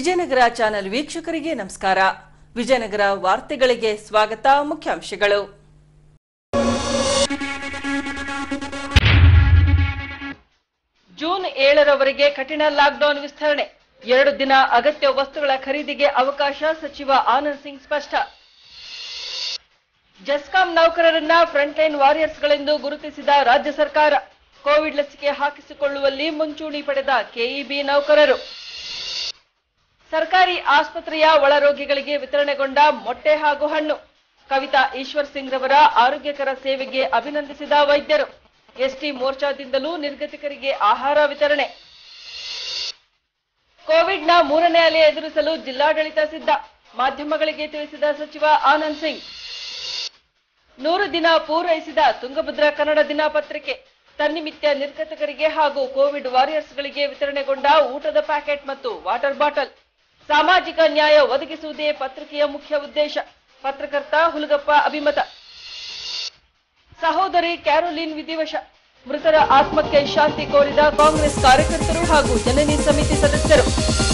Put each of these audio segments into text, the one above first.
Vijayanagara channel ವೀಕ್ಷಕರಿಗೆ ನಮಸ್ಕಾರ ವಿಜಯನಗರ ವಾರ್ತೆಗಳಿಗೆ ಸ್ವಾಗತ ಮುಖ್ಯಾಂಶಗಳು ಜೂನ್ ಏಳರವರೆಗೆ ಕಠಿಣ ಲಾಕ್ಡೌನ್ ವಿಸ್ತರಣೆ ಎರಡು ದಿನ ಅಗತ್ಯ ವಸ್ತುಗಳ ಖರೀದಿಗೆ ಅವಕಾಶ ಸಚಿವ ಆನಂದ್ ಸಿಂಗ್ ಸ್ಪಷ್ಟ ಜೆಸ್ಕಾಂ ನೌಕರರನ್ನ ಫ್ರಂಟ್ಲೈನ್ ವಾರಿಯರ್ಸ್ಗಳೆಂದು ಗುರುತಿಸಿದ ರಾಜ್ಯ ಸರ್ಕಾರ ಕೋವಿಡ್ ಲಸಿಕೆ ಹಾಕಿಸಿಕೊಳ್ಳುವಲ್ಲಿ ಮುಂಚೂಣಿ ಪಡೆದ ಕೆಇಬಿ ನೌಕರರು ಸರ್ಕಾರಿ ಆಸ್ಪತ್ರೆಯ ಒಳರೋಗಿಗಳಿಗೆ ವಿತರಣೆಗೊಂಡ ಮೊಟ್ಟೆ ಹಾಗೂ ಹಣ್ಣು ಕವಿತಾ ಈಶ್ವರ್ ಸಿಂಗ್ ರವರ ಆರೋಗ್ಯಕರ ಸೇವೆಗೆ ಅಭಿನಂದಿಸಿದ ವೈದ್ಯರು ಎಸ್ಟಿ ಮೋರ್ಚಾದಿಂದಲೂ ನಿರ್ಗತಿಕರಿಗೆ ಆಹಾರ ವಿತರಣೆ ಕೋವಿಡ್ನ ಮೂರನೇ ಅಲೆ ಎದುರಿಸಲು ಜಿಲ್ಲಾಡಳಿತ ಸಿದ್ಧ ಮಾಧ್ಯಮಗಳಿಗೆ ತಿಳಿಸಿದ ಸಚಿವ ಆನಂದ್ ಸಿಂಗ್ ನೂರು ದಿನ ಪೂರೈಸಿದ ತುಂಗಭದ್ರಾ ಕನ್ನಡ ದಿನಪತ್ರಿಕೆ ತನ್ನಿಮಿತ್ಯ ನಿರ್ಗತಕರಿಗೆ ಹಾಗೂ ಕೋವಿಡ್ ವಾರಿಯರ್ಸ್ಗಳಿಗೆ ವಿತರಣೆಗೊಂಡ ಊಟದ ಪ್ಯಾಕೆಟ್ ಮತ್ತು ವಾಟರ್ ಬಾಟಲ್ ಸಾಮಾಜಿಕ ನ್ಯಾಯ ಒದಗಿಸುವುದೇ ಪತ್ರಿಕೆಯ ಮುಖ್ಯ ಉದ್ದೇಶ ಪತ್ರಕರ್ತ ಹುಲಗಪ್ಪ ಅಭಿಮತ ಸಹೋದರಿ ಕ್ಯಾರೋಲಿನ್ ವಿಧಿವಶ ಮೃತರ ಆತ್ಮಕ್ಕೆ ಶಾಂತಿ ಕೋರಿದ ಕಾಂಗ್ರೆಸ್ ಕಾರ್ಯಕರ್ತರು ಹಾಗೂ ಜನನಿ ಸಮಿತಿ ಸದಸ್ಯರು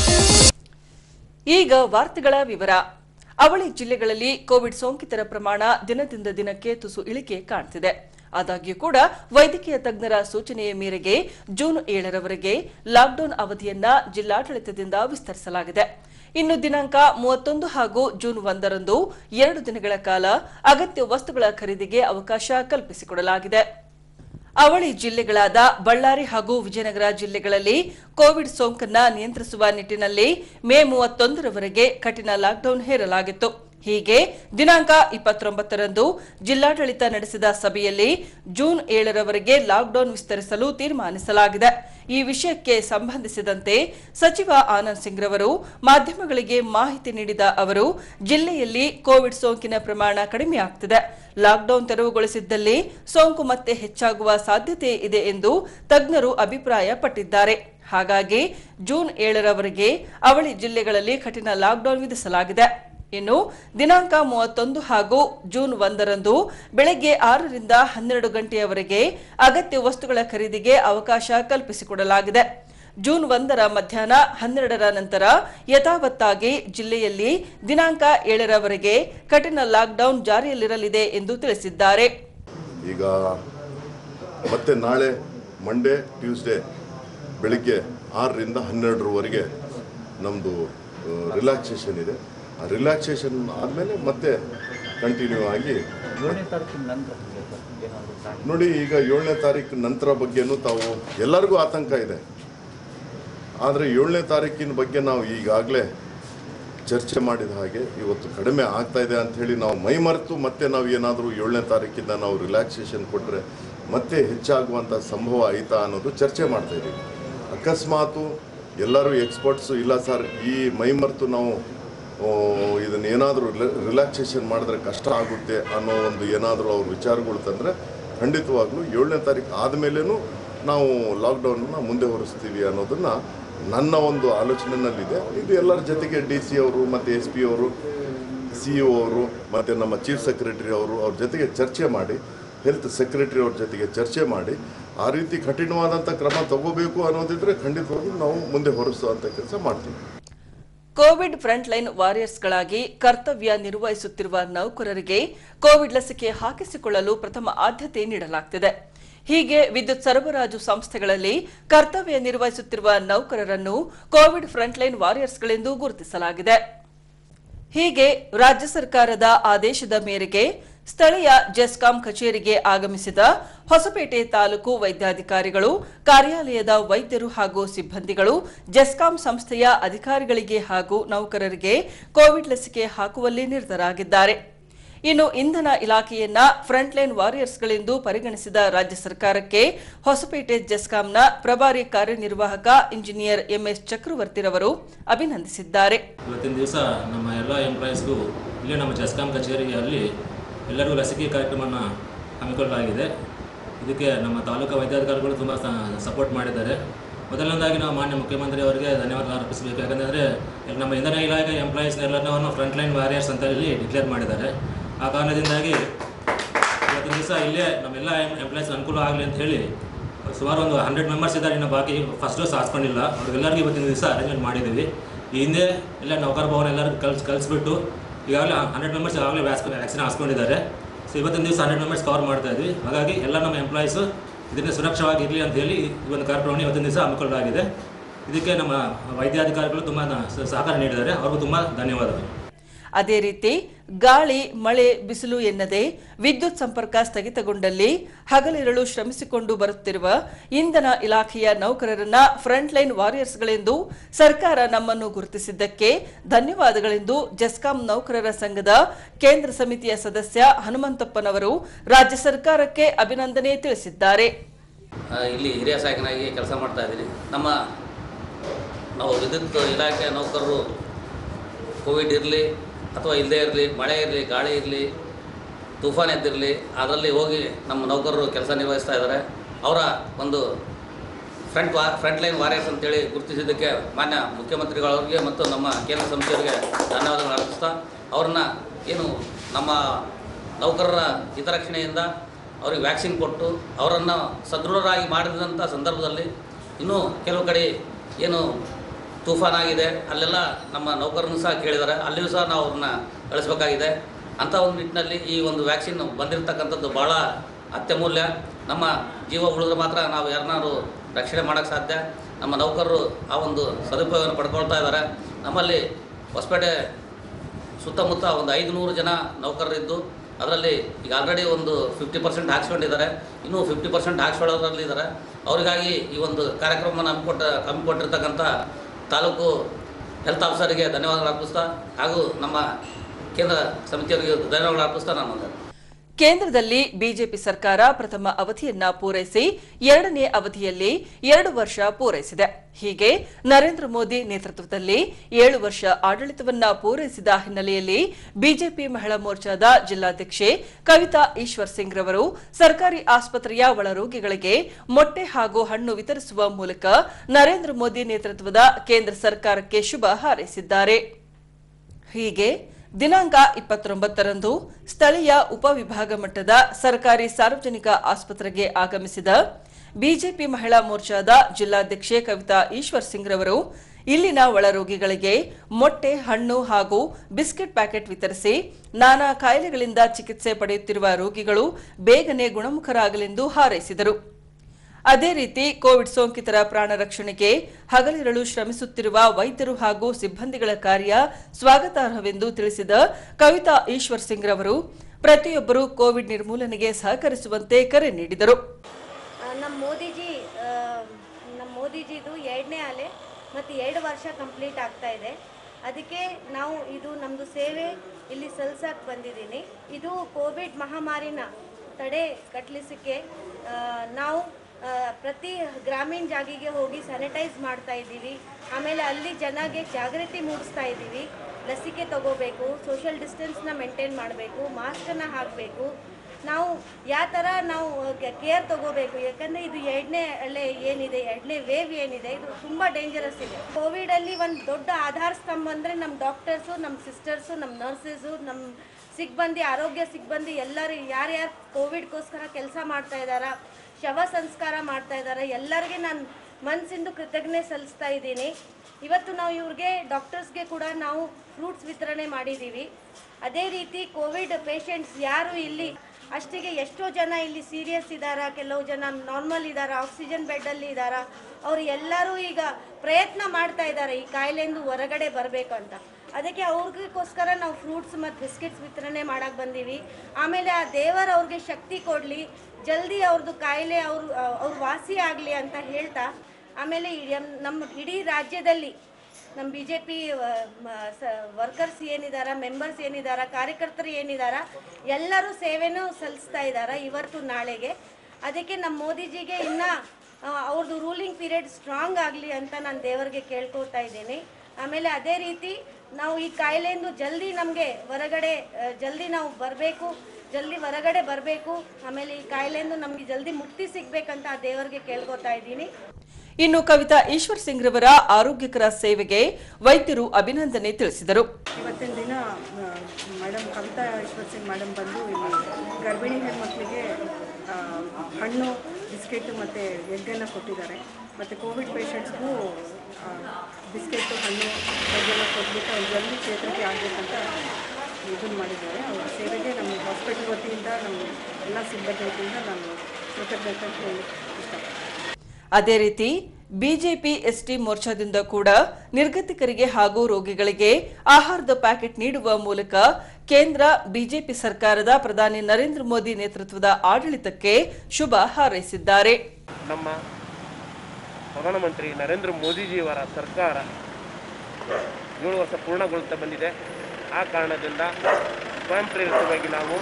ಈಗ ವಾರ್ತೆಗಳ ವಿವರ ಅವಳಿ ಜಿಲ್ಲೆಗಳಲ್ಲಿ ಕೋವಿಡ್ ಸೋಂಕಿತರ ಪ್ರಮಾಣ ದಿನದಿಂದ ದಿನಕ್ಕೆ ತುಸು ಇಳಿಕೆ ಕಾಣ್ತಿದೆ ಆದಾಗ್ಯೂ ಕೂಡ ವೈದ್ಯಕೀಯ ತಜ್ಞರ ಸೂಚನೆಯ ಮೇರೆಗೆ ಜೂನ್ ಏಳರವರೆಗೆ ಲಾಕ್ಡೌನ್ ಅವಧಿಯನ್ನ ಜಿಲ್ಲಾಡಳಿತದಿಂದ ವಿಸ್ತರಿಸಲಾಗಿದೆ ಇನ್ನು ದಿನಾಂಕ ಮೂವತ್ತೊಂದು ಹಾಗೂ ಜೂನ್ ಒಂದರಂದು ಎರಡು ದಿನಗಳ ಕಾಲ ಅಗತ್ಯ ವಸ್ತುಗಳ ಖರೀದಿಗೆ ಅವಕಾಶ ಕಲ್ಪಿಸಿಕೊಡಲಾಗಿದೆ ಅವಳಿ ಜಿಲ್ಲೆಗಳಾದ ಬಳ್ಳಾರಿ ಹಾಗೂ ವಿಜಯನಗರ ಜಿಲ್ಲೆಗಳಲ್ಲಿ ಕೋವಿಡ್ ಸೋಂಕನ್ನ ನಿಯಂತ್ರಿಸುವ ನಿಟ್ಟಿನಲ್ಲಿ ಮೇ ಮೂವತ್ತೊಂದರವರೆಗೆ ಕಠಿಣ ಲಾಕ್ಡೌನ್ ಹೇರಲಾಗಿತ್ತು ಹೀಗೆ ದಿನಾಂಕ ಇಪ್ಪತ್ತೊಂಬತ್ತರಂದು ಜಿಲ್ಲಾಡಳಿತ ನಡೆಸಿದ ಸಭೆಯಲ್ಲಿ ಜೂನ್ ಏಳರವರೆಗೆ ಲಾಕ್ಡೌನ್ ವಿಸ್ತರಿಸಲು ತೀರ್ಮಾನಿಸಲಾಗಿದೆ ಈ ವಿಷಯಕ್ಕೆ ಸಂಬಂಧಿಸಿದಂತೆ ಸಚಿವ ಆನಂದ್ ಸಿಂಗ್ ರವರು ಮಾಧ್ಯಮಗಳಿಗೆ ಮಾಹಿತಿ ನೀಡಿದ ಅವರು ಜಿಲ್ಲೆಯಲ್ಲಿ ಕೋವಿಡ್ ಸೋಂಕಿನ ಪ್ರಮಾಣ ಕಡಿಮೆಯಾಗ್ತಿದೆ ಲಾಕ್ಡೌನ್ ತೆರವುಗೊಳಿಸಿದ್ದಲ್ಲಿ ಸೋಂಕು ಮತ್ತೆ ಹೆಚ್ಚಾಗುವ ಸಾಧ್ಯತೆ ಇದೆ ಎಂದು ತಜ್ಞರು ಅಭಿಪ್ರಾಯಪಟ್ಟಿದ್ದಾರೆ ಹಾಗಾಗಿ ಜೂನ್ ಏಳರವರೆಗೆ ಅವಳಿ ಜಿಲ್ಲೆಗಳಲ್ಲಿ ಕಠಿಣ ಲಾಕ್ಡೌನ್ ವಿಧಿಸಲಾಗಿದೆ ಇನ್ನು ದಿನಾಂಕ ಮೂವತ್ತೊಂದು ಹಾಗೂ ಜೂನ್ ಒಂದರಂದು ಬೆಳಗ್ಗೆ ಆರರಿಂದ ಹನ್ನೆರಡು ಗಂಟೆಯವರೆಗೆ ಅಗತ್ಯ ವಸ್ತುಗಳ ಖರೀದಿಗೆ ಅವಕಾಶ ಕಲ್ಪಿಸಿಕೊಡಲಾಗಿದೆ ಜೂನ್ ಒಂದರ ಮಧ್ಯಾಹ್ನ ಹನ್ನೆರಡರ ನಂತರ ಯಥಾವತ್ತಾಗಿ ಜಿಲ್ಲೆಯಲ್ಲಿ ದಿನಾಂಕ ಏಳರವರೆಗೆ ಕಠಿಣ ಲಾಕ್ಡೌನ್ ಜಾರಿಯಲ್ಲಿರಲಿದೆ ಎಂದು ತಿಳಿಸಿದ್ದಾರೆ ಈಗ ಮತ್ತೆ ನಾಳೆ ಮಂಡೇ ಟ್ಯೂಸ್ಡೇ ಬೆಳಿಗ್ಗೆ ಆರರಿಂದ ಹನ್ನೆರಡರವರೆಗೆ ನಮ್ಮದು ರಿಲ್ಯಾಕ್ಸೇಷನ್ ಇದೆ ಆ ರಿಲ್ಯಾಕ್ಸೇಷನ್ ಆದಮೇಲೆ ಮತ್ತೆ ಕಂಟಿನ್ಯೂ ಆಗಿ ಏಳನೇ ತಾರೀಕಿನ ನಂತರ ಏನಾದರೂ ಪ್ಲಾನ್ ನೋಡಿ ಈಗ ಏಳನೇ ತಾರೀಕು ನಂತರ ಬಗ್ಗೆನೂ ತಾವು ಎಲ್ಲರಿಗೂ ಆತಂಕ ಇದೆ ಆದರೆ ಏಳನೇ ತಾರೀಕಿನ ಬಗ್ಗೆ ನಾವು ಈಗಾಗಲೇ ಚರ್ಚೆ ಮಾಡಿದ ಹಾಗೆ ಇವತ್ತು ಕಡಿಮೆ ಆಗ್ತಾ ಇದೆ ಅಂಥೇಳಿ ನಾವು ಮೈಮರೆತು ಮತ್ತೆ ನಾವು ಏನಾದರೂ ಏಳನೇ ತಾರೀಕಿಂದ ನಾವು ರಿಲ್ಯಾಕ್ಸೇಷನ್ ಕೊಟ್ಟರೆ ಮತ್ತೆ ಹೆಚ್ಚಾಗುವಂಥ ಸಂಭವ ಆಯಿತಾ ಅನ್ನೋದು ಚರ್ಚೆ ಮಾಡ್ತಾ ಇದ್ದೀವಿ ಅಕಸ್ಮಾತು ಎಲ್ಲರೂ ಎಕ್ಸ್ಪರ್ಟ್ಸು ಇಲ್ಲ ಸರ್ ಈ ಮೈಮರೆತು ನಾವು ಇದನ್ನು ಏನಾದರೂ ರಿಲ್ಯಾಕ್ಸೇಷನ್ ಮಾಡಿದ್ರೆ ಕಷ್ಟ ಆಗುತ್ತೆ ಅನ್ನೋ ಒಂದು ಏನಾದರೂ ಅವ್ರ ವಿಚಾರಗಳು ತಂದರೆ ಖಂಡಿತವಾಗ್ಲೂ ಏಳನೇ ತಾರೀಕು ಆದಮೇಲೆನೂ ನಾವು ಲಾಕ್ಡೌನನ್ನು ಮುಂದೆ ಹೊರಿಸ್ತೀವಿ ಅನ್ನೋದನ್ನು ನನ್ನ ಒಂದು ಆಲೋಚನೆಯಲ್ಲಿದೆ ಇದು ಎಲ್ಲರ ಜೊತೆಗೆ ಡಿ ಸಿ ಅವರು ಮತ್ತು ಎಸ್ ಪಿ ಅವರು ಸಿ ಇ ಅವರು ಮತ್ತು ನಮ್ಮ ಚೀಫ್ ಸೆಕ್ರೆಟರಿ ಅವರು ಅವ್ರ ಜೊತೆಗೆ ಚರ್ಚೆ ಮಾಡಿ ಹೆಲ್ತ್ ಸೆಕ್ರೆಟರಿ ಅವ್ರ ಜೊತೆಗೆ ಚರ್ಚೆ ಮಾಡಿ ಆ ರೀತಿ ಕಠಿಣವಾದಂಥ ಕ್ರಮ ತಗೋಬೇಕು ಅನ್ನೋದಿದ್ರೆ ಖಂಡಿತವಾಗ್ಲೂ ನಾವು ಮುಂದೆ ಹೊರಿಸುವಂಥ ಕೆಲಸ ಮಾಡ್ತೀವಿ ಕೋವಿಡ್ ಫ್ರಂಟ್ಲೈನ್ ವಾರಿಯರ್ಸ್ಗಳಾಗಿ ಕರ್ತವ್ಯ ನಿರ್ವಹಿಸುತ್ತಿರುವ ನೌಕರರಿಗೆ ಕೋವಿಡ್ ಲಸಿಕೆ ಹಾಕಿಸಿಕೊಳ್ಳಲು ಪ್ರಥಮ ಆದ್ಯತೆ ನೀಡಲಾಗುತ್ತಿದೆ ಹೀಗೆ ವಿದ್ಯುತ್ ಸರಬರಾಜು ಸಂಸ್ಥೆಗಳಲ್ಲಿ ಕರ್ತವ್ಯ ನಿರ್ವಹಿಸುತ್ತಿರುವ ನೌಕರರನ್ನು ಕೋವಿಡ್ ಫ್ರಂಟ್ಲೈನ್ ವಾರಿಯರ್ಸ್ಗಳೆಂದು ಗುರುತಿಸಲಾಗಿದೆ ಹೀಗೆ ರಾಜ್ಯ ಸರ್ಕಾರದ ಆದೇಶದ ಮೇರೆಗೆ ಸ್ಥಳೀಯ ಜೆಸ್ಕಾಂ ಕಚೇರಿಗೆ ಆಗಮಿಸಿದ ಹೊಸಪೇಟೆ ತಾಲೂಕು ವೈದ್ಯಾಧಿಕಾರಿಗಳು ಕಾರ್ಯಾಲಯದ ವೈದ್ಯರು ಹಾಗೂ ಸಿಬ್ಬಂದಿಗಳು ಜೆಸ್ಕಾಂ ಸಂಸ್ಥೆಯ ಅಧಿಕಾರಿಗಳಿಗೆ ಹಾಗೂ ನೌಕರರಿಗೆ ಕೋವಿಡ್ ಲಸಿಕೆ ಹಾಕುವಲ್ಲಿ ನಿರತರಾಗಿದ್ದಾರೆ ಇನ್ನು ಇಂಧನ ಇಲಾಖೆಯನ್ನ ಫ್ರಂಟ್ಲೈನ್ ವಾರಿಯರ್ಸ್ಗಳೆಂದು ಪರಿಗಣಿಸಿದ ರಾಜ್ಯ ಸರ್ಕಾರಕ್ಕೆ ಹೊಸಪೇಟೆ ಜೆಸ್ಕಾಂನ ಪ್ರಭಾರಿ ಕಾರ್ಯನಿರ್ವಾಹಕ ಇಂಜಿನಿಯರ್ ಎಂಎಸ್ ಚಕ್ರವರ್ತಿರವರು ಅಭಿನಂದಿಸಿದ್ದಾರೆ ಇವತ್ತಿನ ದಿವಸ ನಮ್ಮ ಎಲ್ಲ ಎಂಪ್ಲಾಯೀಸ್ಗೂ ಇಲ್ಲೇ ನಮ್ಮ ಜಸ್ಕಾಂ ಕಚೇರಿಯಲ್ಲಿ ಎಲ್ಲರಿಗೂ ಲಸಿಕೆ ಕಾರ್ಯಕ್ರಮವನ್ನು ಹಮ್ಮಿಕೊಳ್ಳಲಾಗಿದೆ ಇದಕ್ಕೆ ನಮ್ಮ ತಾಲೂಕು ವೈದ್ಯಾಧಿಕಾರಿಗಳು ತುಂಬ ಸಪೋರ್ಟ್ ಮಾಡಿದ್ದಾರೆ ಮೊದಲನೇದಾಗಿ ನಾವು ಮಾನ್ಯ ಮುಖ್ಯಮಂತ್ರಿ ಅವರಿಗೆ ಧನ್ಯವಾದ ಅರ್ಪಿಸಬೇಕು ಯಾಕಂದರೆ ನಮ್ಮ ಇಂಧನ ಇಲಾಖೆ ಎಂಪ್ಲಾಯೀಸ್ನೆಲ್ಲರನ್ನೂ ಫ್ರಂಟ್ ಲೈನ್ ವಾರಿಯರ್ಸ್ ಅಂತ ಹೇಳಿ ಡಿಕ್ಲೇರ್ ಮಾಡಿದ್ದಾರೆ ಆ ಕಾರಣದಿಂದಾಗಿ ಇವತ್ತಿನ ದಿವಸ ಇಲ್ಲೇ ನಮ್ಮೆಲ್ಲ ಎಂಪ್ಲಾಯೀಸ್ ಅನುಕೂಲ ಆಗಲಿ ಅಂತ ಹೇಳಿ ಸುಮಾರು ಒಂದು ಹಂಡ್ರೆಡ್ ಮೆಂಬರ್ಸ್ ಇದ್ದಾರೆ ಇನ್ನು ಬಾಕಿ ಫಸ್ಟ್ ಡೋಸ್ ಹಾಸ್ಕೊಂಡಿಲ್ಲ ಅವ್ರಿಗೆಲ್ಲರಿಗೂ ಇವತ್ತಿನ ದಿವಸ ಅರೇಂಜ್ಮೆಂಟ್ ಮಾಡಿದ್ದೀವಿ ಈ ಹಿಂದೆ ಎಲ್ಲ ನೌಕರ ಭವನ ಎಲ್ಲರೂ ಕಲ್ಸ್ ಕಲಿಸ್ಬಿಟ್ಟು ಈಗಾಗಲೇ ಹಂಡ್ರೆಡ್ ಮೆಂಬರ್ಸ್ ಈಗಾಗಲೇ ವ್ಯಾಕ್ಸ್ ವ್ಯಾಕ್ಸಿನ್ ಹಾಸ್ಕೊಂಡಿದ್ದಾರೆ ಸೊ ಇವತ್ತಿನ ದಿವಸ ಹಂಡ್ರೆಡ್ ಮೆಂಬರ್ಸ್ ಕವರ್ ಮಾಡ್ತಾ ಇದ್ವಿ ಹಾಗಾಗಿ ಎಲ್ಲ ನಮ್ಮ ಎಂಪ್ಲಾಯೀಸು ಇದರಿಂದ ಸುರಕ್ಷವಾಗಿರಲಿ ಅಂತ ಹೇಳಿ ಈ ಒಂದು ಕಾರ್ಯಕ್ರಮವನ್ನು ಇವತ್ತಿನ ದಿವಸ ಹಮ್ಮಿಕೊಳ್ಳಲಾಗಿದೆ ಇದಕ್ಕೆ ನಮ್ಮ ವೈದ್ಯಾಧಿಕಾರಿಗಳು ತುಂಬ ಸಹಕಾರ ನೀಡಿದ್ದಾರೆ ಅವ್ರಿಗೂ ತುಂಬ ಧನ್ಯವಾದಗಳು ಅದೇ ರೀತಿ ಗಾಳಿ ಮಳೆ ಬಿಸಿಲು ಎನ್ನದೆ ವಿದ್ಯುತ್ ಸಂಪರ್ಕ ಸ್ಥಗಿತಗೊಂಡಲ್ಲಿ ಹಗಲಿರಳು ಶ್ರಮಿಸಿಕೊಂಡು ಬರುತ್ತಿರುವ ಇಂಧನ ಇಲಾಖೆಯ ನೌಕರರನ್ನ ಫ್ರಂಟ್ಲೈನ್ ವಾರಿಯರ್ಸ್ಗಳೆಂದು ಸರ್ಕಾರ ನಮ್ಮನ್ನು ಗುರುತಿಸಿದ್ದಕ್ಕೆ ಧನ್ಯವಾದಗಳೆಂದು ಜೆಸ್ಕಾಂ ನೌಕರರ ಸಂಘದ ಕೇಂದ್ರ ಸಮಿತಿಯ ಸದಸ್ಯ ಹನುಮಂತಪ್ಪನವರು ರಾಜ್ಯ ಸರ್ಕಾರಕ್ಕೆ ಅಭಿನಂದನೆ ತಿಳಿಸಿದ್ದಾರೆ ಆ, ಇಲ್ಲಿ ಹಿರಿಯ ಸಹಾಯಕನಾಗಿ ಕೆಲಸ ಮಾಡ್ತಾ ಇದ್ದೀನಿ ನಮ್ಮ ನಾವು ವಿದ್ಯುತ್ ಇಲಾಖೆ ನೌಕರರು ಕೋವಿಡ್ ಇರಲಿ ಅಥವಾ ಇಲ್ಲದೇ ಇರಲಿ ಮಳೆ ಇರಲಿ ಗಾಳಿ ಇರಲಿ ತುಫಾನ್ ಎದ್ದಿರಲಿ ಅದರಲ್ಲಿ ಹೋಗಿ ನಮ್ಮ ನೌಕರರು ಕೆಲಸ ನಿರ್ವಹಿಸ್ತಾ ಇದ್ದಾರೆ ಅವರ ಒಂದು ಫ್ರಂಟ್ ವಾ ಫ್ರಂಟ್ ಲೈನ್ ವಾರಿಯರ್ಸ್ ಅಂತೇಳಿ ಗುರುತಿಸಿದ್ದಕ್ಕೆ ಮಾನ್ಯ ಮುಖ್ಯಮಂತ್ರಿಗಳವರಿಗೆ ಮತ್ತು ನಮ್ಮ ಕೇಂದ್ರ ಸಂಸ್ಥೆಯವರಿಗೆ ಧನ್ಯವಾದಗಳು ಅರ್ಪಿಸ್ತಾ ಅವ್ರನ್ನ ಏನು ನಮ್ಮ ನೌಕರರ ಹಿತರಕ್ಷಣೆಯಿಂದ ಅವ್ರಿಗೆ ವ್ಯಾಕ್ಸಿನ್ ಕೊಟ್ಟು ಅವರನ್ನು ಸದೃಢರಾಗಿ ಮಾಡಿದಂಥ ಸಂದರ್ಭದಲ್ಲಿ ಇನ್ನೂ ಕೆಲವು ಕಡೆ ಏನು ತೂಫಾನ್ ಆಗಿದೆ ಅಲ್ಲೆಲ್ಲ ನಮ್ಮ ನೌಕರನ್ನು ಸಹ ಕೇಳಿದ್ದಾರೆ ಅಲ್ಲಿಯೂ ಸಹ ನಾವು ಅವ್ರನ್ನ ಕಳಿಸ್ಬೇಕಾಗಿದೆ ಅಂಥ ಒಂದು ನಿಟ್ಟಿನಲ್ಲಿ ಈ ಒಂದು ವ್ಯಾಕ್ಸಿನ್ ಬಂದಿರತಕ್ಕಂಥದ್ದು ಭಾಳ ಅತ್ಯಮೂಲ್ಯ ನಮ್ಮ ಜೀವ ಉಳಿದ್ರೆ ಮಾತ್ರ ನಾವು ಯಾರನ್ನಾರು ರಕ್ಷಣೆ ಮಾಡೋಕ್ಕೆ ಸಾಧ್ಯ ನಮ್ಮ ನೌಕರರು ಆ ಒಂದು ಸದುಪಯೋಗವನ್ನು ಪಡ್ಕೊಳ್ತಾ ಇದ್ದಾರೆ ನಮ್ಮಲ್ಲಿ ಹೊಸಪೇಟೆ ಸುತ್ತಮುತ್ತ ಒಂದು ಐದು ನೂರು ಜನ ನೌಕರರಿದ್ದು ಅದರಲ್ಲಿ ಈಗ ಆಲ್ರೆಡಿ ಒಂದು ಫಿಫ್ಟಿ ಪರ್ಸೆಂಟ್ ಹಾಕ್ಸ್ಕೊಂಡಿದ್ದಾರೆ ಇನ್ನೂ ಫಿಫ್ಟಿ ಪರ್ಸೆಂಟ್ ಹಾಕ್ಸ್ಕೊಳ್ಳೋದ್ರಲ್ಲಿದ್ದಾರೆ ಅವರಿಗಾಗಿ ಈ ಒಂದು ಕಾರ್ಯಕ್ರಮವನ್ನು ಹಮ್ಮಿಕೊಟ್ಟ ಹಮ್ಮಿಕೊಟ್ಟಿರ್ತಕ್ಕಂಥ ತಾಲೂಕು ಹೆಲ್ತ್ ಆಫೀಸರಿಗೆ ಧನ್ಯವಾದಗಳು ಅರ್ಪಿಸ್ತಾ ಹಾಗೂ ನಮ್ಮ ಕೇಂದ್ರ ಸಮಿತಿಯವರಿಗೆ ಧನ್ಯವಾದಗಳು ಅರ್ಪಿಸ್ತಾ ನಾನು ಒಂದು ಕೇಂದ್ರದಲ್ಲಿ ಬಿಜೆಪಿ ಸರ್ಕಾರ ಪ್ರಥಮ ಅವಧಿಯನ್ನ ಪೂರೈಸಿ ಎರಡನೇ ಅವಧಿಯಲ್ಲಿ ಎರಡು ವರ್ಷ ಪೂರೈಸಿದೆ ಹೀಗೆ ನರೇಂದ್ರ ಮೋದಿ ನೇತೃತ್ವದಲ್ಲಿ ಏಳು ವರ್ಷ ಆಡಳಿತವನ್ನ ಪೂರೈಸಿದ ಹಿನ್ನೆಲೆಯಲ್ಲಿ ಬಿಜೆಪಿ ಮಹಿಳಾ ಮೋರ್ಚಾದ ಜಿಲ್ಲಾಧ್ಯಕ್ಷೆ ಕವಿತಾ ಈಶ್ವರ್ ಸಿಂಗ್ ರವರು ಸರ್ಕಾರಿ ಆಸ್ಪತ್ರೆಯ ಒಳರೋಗಿಗಳಿಗೆ ಮೊಟ್ಟೆ ಹಾಗೂ ಹಣ್ಣು ವಿತರಿಸುವ ಮೂಲಕ ನರೇಂದ್ರ ಮೋದಿ ನೇತೃತ್ವದ ಕೇಂದ್ರ ಸರ್ಕಾರಕ್ಕೆ ಶುಭ ಹಾರೈಸಿದ್ದಾರೆ ಹೀಗೆ ದಿನಾಂಕ ಇಪ್ಪತ್ತೊಂಬತ್ತರಂದು ಸ್ಥಳೀಯ ಉಪವಿಭಾಗ ಮಟ್ಟದ ಸರ್ಕಾರಿ ಸಾರ್ವಜನಿಕ ಆಸ್ಪತ್ರೆಗೆ ಆಗಮಿಸಿದ ಬಿಜೆಪಿ ಮಹಿಳಾ ಮೋರ್ಚಾದ ಜಿಲ್ಲಾಧ್ಯಕ್ಷೆ ಕವಿತಾ ಈಶ್ವರ್ ಸಿಂಗ್ ರವರು ಇಲ್ಲಿನ ಒಳರೋಗಿಗಳಿಗೆ ಮೊಟ್ಟೆ ಹಣ್ಣು ಹಾಗೂ ಬಿಸ್ಕೆಟ್ ಪ್ಯಾಕೆಟ್ ವಿತರಿಸಿ ನಾನಾ ಕಾಯಿಲೆಗಳಿಂದ ಚಿಕಿತ್ಸೆ ಪಡೆಯುತ್ತಿರುವ ರೋಗಿಗಳು ಬೇಗನೆ ಗುಣಮುಖರಾಗಲೆಂದು ಹಾರೈಸಿದರು ಅದೇ ರೀತಿ ಕೋವಿಡ್ ಸೋಂಕಿತರ ಪ್ರಾಣ ರಕ್ಷಣೆಗೆ ಹಗಲಿರಳು ಶ್ರಮಿಸುತ್ತಿರುವ ವೈದ್ಯರು ಹಾಗೂ ಸಿಬ್ಬಂದಿಗಳ ಕಾರ್ಯ ಸ್ವಾಗತಾರ್ಹವೆಂದು ತಿಳಿಸಿದ ಕವಿತಾ ಈಶ್ವರ್ ಸಿಂಗ್ ರವರು ಪ್ರತಿಯೊಬ್ಬರು ಕೋವಿಡ್ ನಿರ್ಮೂಲನೆಗೆ ಸಹಕರಿಸುವಂತೆ ಕರೆ ನೀಡಿದರು ಆ, ನಮ್ಮ ಮೋದಿಜಿ ಆ, ನಮ್ಮ ಮೋದಿಜಿದು ಎರಡನೇ ಅಲೆ ಮತ್ತು ಎರಡು ವರ್ಷ ಕಂಪ್ಲೀಟ್ ಆಗ್ತಾ ಇದೆ ಅದಕ್ಕೆ ನಾವು ಇದು ನಮ್ಮದು ಸೇವೆ ಇಲ್ಲಿ ಸಲ್ಸಕ್ಕೆ ಬಂದಿದ್ದೀನಿ ಇದು ಕೋವಿಡ್ ಮಹಾಮಾರಿನ ತಡೆ ಕಟ್ಟಲಿಸಕ್ಕೆ ನಾವು ಆ, ಪ್ರತಿ ಗ್ರಾಮೀಣ ಜಾಗಿಗೆ ಹೋಗಿ ಸ್ಯಾನಿಟೈಸ್ ಮಾಡ್ತಾ ಇದ್ದೀವಿ ಆಮೇಲೆ ಅಲ್ಲಿ ಜನಗೆ ಜಾಗೃತಿ ಮೂಡಿಸ್ತಾ ಇದ್ದೀವಿ ಲಸಿಕೆ ತಗೋಬೇಕು ಸೋಷಿಯಲ್ ಡಿಸ್ಟೆನ್ಸ್ನ ಮೇಂಟೈನ್ ಮಾಡಬೇಕು ಮಾಸ್ಕನ್ನು ಹಾಕಬೇಕು ನಾವು ಯಾವ ಥರ ನಾವು ಕೇರ್ ತಗೋಬೇಕು ಯಾಕಂದರೆ ಇದು ಎರಡನೇ ಅಲೆ ಏನಿದೆ ಎರಡನೇ ವೇವ್ ಏನಿದೆ ಇದು ತುಂಬ ಡೇಂಜರಸ್ ಇದೆ ಕೋವಿಡಲ್ಲಿ ಒಂದು ದೊಡ್ಡ ಆಧಾರ ಸ್ತಂಭ ಅಂದರೆ ನಮ್ಮ ಡಾಕ್ಟರ್ಸು ನಮ್ಮ ಸಿಸ್ಟರ್ಸು ನಮ್ಮ ನರ್ಸಸ್ಸು ನಮ್ಮ ಸಿಬ್ಬಂದಿ ಆರೋಗ್ಯ ಸಿಬ್ಬಂದಿ ಎಲ್ಲರೂ ಯಾರ್ಯಾರು ಕೋವಿಡ್ಗೋಸ್ಕರ ಕೆಲಸ ಮಾಡ್ತಾ ಇದ್ದಾರ ಶವ ಸಂಸ್ಕಾರ ಮಾಡ್ತಾ ಇದ್ದಾರೆ ಎಲ್ಲರಿಗೆ ನಾನು ಮನಸ್ಸಿಂದು ಕೃತಜ್ಞತೆ ಸಲ್ಲಿಸ್ತಾ ಇದ್ದೀನಿ ಇವತ್ತು ನಾವು ಇವ್ರಿಗೆ ಡಾಕ್ಟರ್ಸ್ಗೆ ಕೂಡ ನಾವು ಫ್ರೂಟ್ಸ್ ವಿತರಣೆ ಮಾಡಿದ್ದೀವಿ ಅದೇ ರೀತಿ ಕೋವಿಡ್ ಪೇಷಂಟ್ಸ್ ಯಾರು ಇಲ್ಲಿ ಅಷ್ಟಿಗೆ ಎಷ್ಟೋ ಜನ ಇಲ್ಲಿ ಸೀರಿಯಸ್ ಇದ್ದಾರಾ ಕೆಲವು ಜನ ನಾರ್ಮಲ್ ಇದ್ದಾರಾ ಆಕ್ಸಿಜನ್ ಬೆಡ್ಡಲ್ಲಿ ಇದ್ದಾರಾ ಅವರು ಎಲ್ಲರೂ ಈಗ ಪ್ರಯತ್ನ ಮಾಡ್ತಾ ಇದ್ದಾರೆ ಈ ಕಾಯಿಲೆಯಿಂದ ಹೊರಗಡೆ ಬರಬೇಕು ಅಂತ ಅದಕ್ಕೆ ಅವ್ರಿಗೋಸ್ಕರ ನಾವು ಫ್ರೂಟ್ಸ್ ಮತ್ತು ಬಿಸ್ಕೆಟ್ಸ್ ವಿತರಣೆ ಮಾಡಕ್ಕೆ ಬಂದೀವಿ ಆಮೇಲೆ ಆ ದೇವರ ಅವ್ರಿಗೆ ಶಕ್ತಿ ಕೊಡಲಿ ಜಲ್ದಿ ಅವ್ರದ್ದು ಕಾಯಿಲೆ ಅವ್ರು ಅವ್ರು ವಾಸಿ ಆಗಲಿ ಅಂತ ಹೇಳ್ತಾ ಆಮೇಲೆ ಇಡೀ- ನಮ್ಮ ಇಡೀ ರಾಜ್ಯದಲ್ಲಿ ನಮ್ಮ ಬಿ ಜೆ ಪಿ ವರ್ಕರ್ಸ್ ಏನಿದಾರ ಮೆಂಬರ್ಸ್ ಏನಿದಾರ ಕಾರ್ಯಕರ್ತರು ಏನಿದಾರ ಎಲ್ಲರೂ ಸೇವೆನೂ ಸಲ್ಲಿಸ್ತಾ ಇದ್ದಾರೆ ಇವತ್ತು ನಾಳೆಗೆ ಅದಕ್ಕೆ ನಮ್ಮ ಮೋದಿಜಿಗೆ ಇನ್ನ ಆ, ಅವ್ರದ್ದು ರೂಲಿಂಗ್ ಪೀರಿಯಡ್ ಸ್ಟ್ರಾಂಗ್ ಆಗಲಿ ಅಂತ ನಾನು ದೇವರಿಗೆ ಕೇಳ್ಕೊತಾ ಇದ್ದೀನಿ ಆಮೇಲೆ ಅದೇ ರೀತಿ ನಾವು ಈ ಕಾಯಿಲೆಯಿಂದ ಜಲ್ದಿ ನಮಗೆ ಹೊರಗಡೆ ಆ, ಜಲ್ದಿ ನಾವು ಬರಬೇಕು ಜಲ್ದಿ ಹೊರಗಡೆ ಬರಬೇಕು ಆಮೇಲೆ ಈ ಕಾಯಿಲೆಯಿಂದ ನಮಗೆ ಜಲ್ದಿ ಮುಕ್ತಿ ಸಿಗ್ಬೇಕಂತ ಆ ದೇವರಿಗೆ ಕೇಳ್ಕೊತಾ ಇದ್ದೀನಿ ಇನ್ನು ಕವಿತಾ ಈಶ್ವರ್ ಸಿಂಗ್ ರವರ ಆರೋಗ್ಯಕರ ಸೇವೆಗೆ ವೈದ್ಯರು ಅಭಿನಂದನೆ ತಿಳಿಸಿದರು ಇವತ್ತಿನ ದಿನ ಮೇಡಮ್ ಕವಿತಾ ಈಶ್ವರ್ ಸಿಂಗ್ ಮೇಡಮ್ ಬಂದು ಇಲ್ಲಿ ಗರ್ಭಿಣಿ ಹೆಣ್ಮಕ್ಳಿಗೆ ಆ, ಹಣ್ಣು ಬಿಸ್ಕೆಟು ಮತ್ತು ಎಗ್ಗೆಲ್ಲ ಕೊಟ್ಟಿದ್ದಾರೆ ಮತ್ತು ಕೋವಿಡ್ ಪೇಷಂಟ್ಸ್ಗೂ ಬಿಸ್ಕೆಟು ಹಣ್ಣು ಎಗ್ಗೆಲ್ಲ ಕೊಟ್ಬಿಟ್ಟು ಅವ್ರು ಜಲ್ದಿ ಚೇತರಿಕೆ ಆಗಬೇಕಂತ ಇದನ್ನು ಮಾಡಿದ್ದಾರೆ ಅವ್ರ ಸೇವೆಗೆ ನಮ್ಮ ಹಾಸ್ಪಿಟಲ್ ವತಿಯಿಂದ ನಮ್ಮ ಎಲ್ಲ ಸಿಬ್ಬಂದಿ ವತಿಯಿಂದ ನಾನು ಕೃತಜ್ಞತೆ ಅಂತ ಹೇಳಲಿಕ್ಕೆ ಇಷ್ಟಪಡ್ತೀನಿ ಅದೇ ರೀತಿ ಬಿಜೆಪಿ ಎಸ್ಟಿ ಮೋರ್ಚಾದಿಂದ ಕೂಡ ನಿರ್ಗತಿಕರಿಗೆ ಹಾಗೂ ರೋಗಿಗಳಿಗೆ ಆಹಾರದ ಪ್ಯಾಕೆಟ್ ನೀಡುವ ಮೂಲಕ ಕೇಂದ್ರ ಬಿಜೆಪಿ ಸರ್ಕಾರದ ಪ್ರಧಾನಿ ನರೇಂದ್ರ ಮೋದಿ ನೇತೃತ್ವದ ಆಡಳಿತಕ್ಕೆ ಶುಭ ಹಾರೈಸಿದ್ದಾರೆ ನಮ್ಮ ಪ್ರಧಾನಮಂತ್ರಿ ನರೇಂದ್ರ ಮೋದಿಜಿಯವರ ಸರ್ಕಾರ ಏಳು ವರ್ಷ ಪೂರ್ಣಗೊಳ್ಳುತ್ತಾ ಬಂದಿದೆ ಆ ಕಾರಣದಿಂದ ಸ್ವಯಂ ಪ್ರೇರಿತವಾಗಿ ನಾವು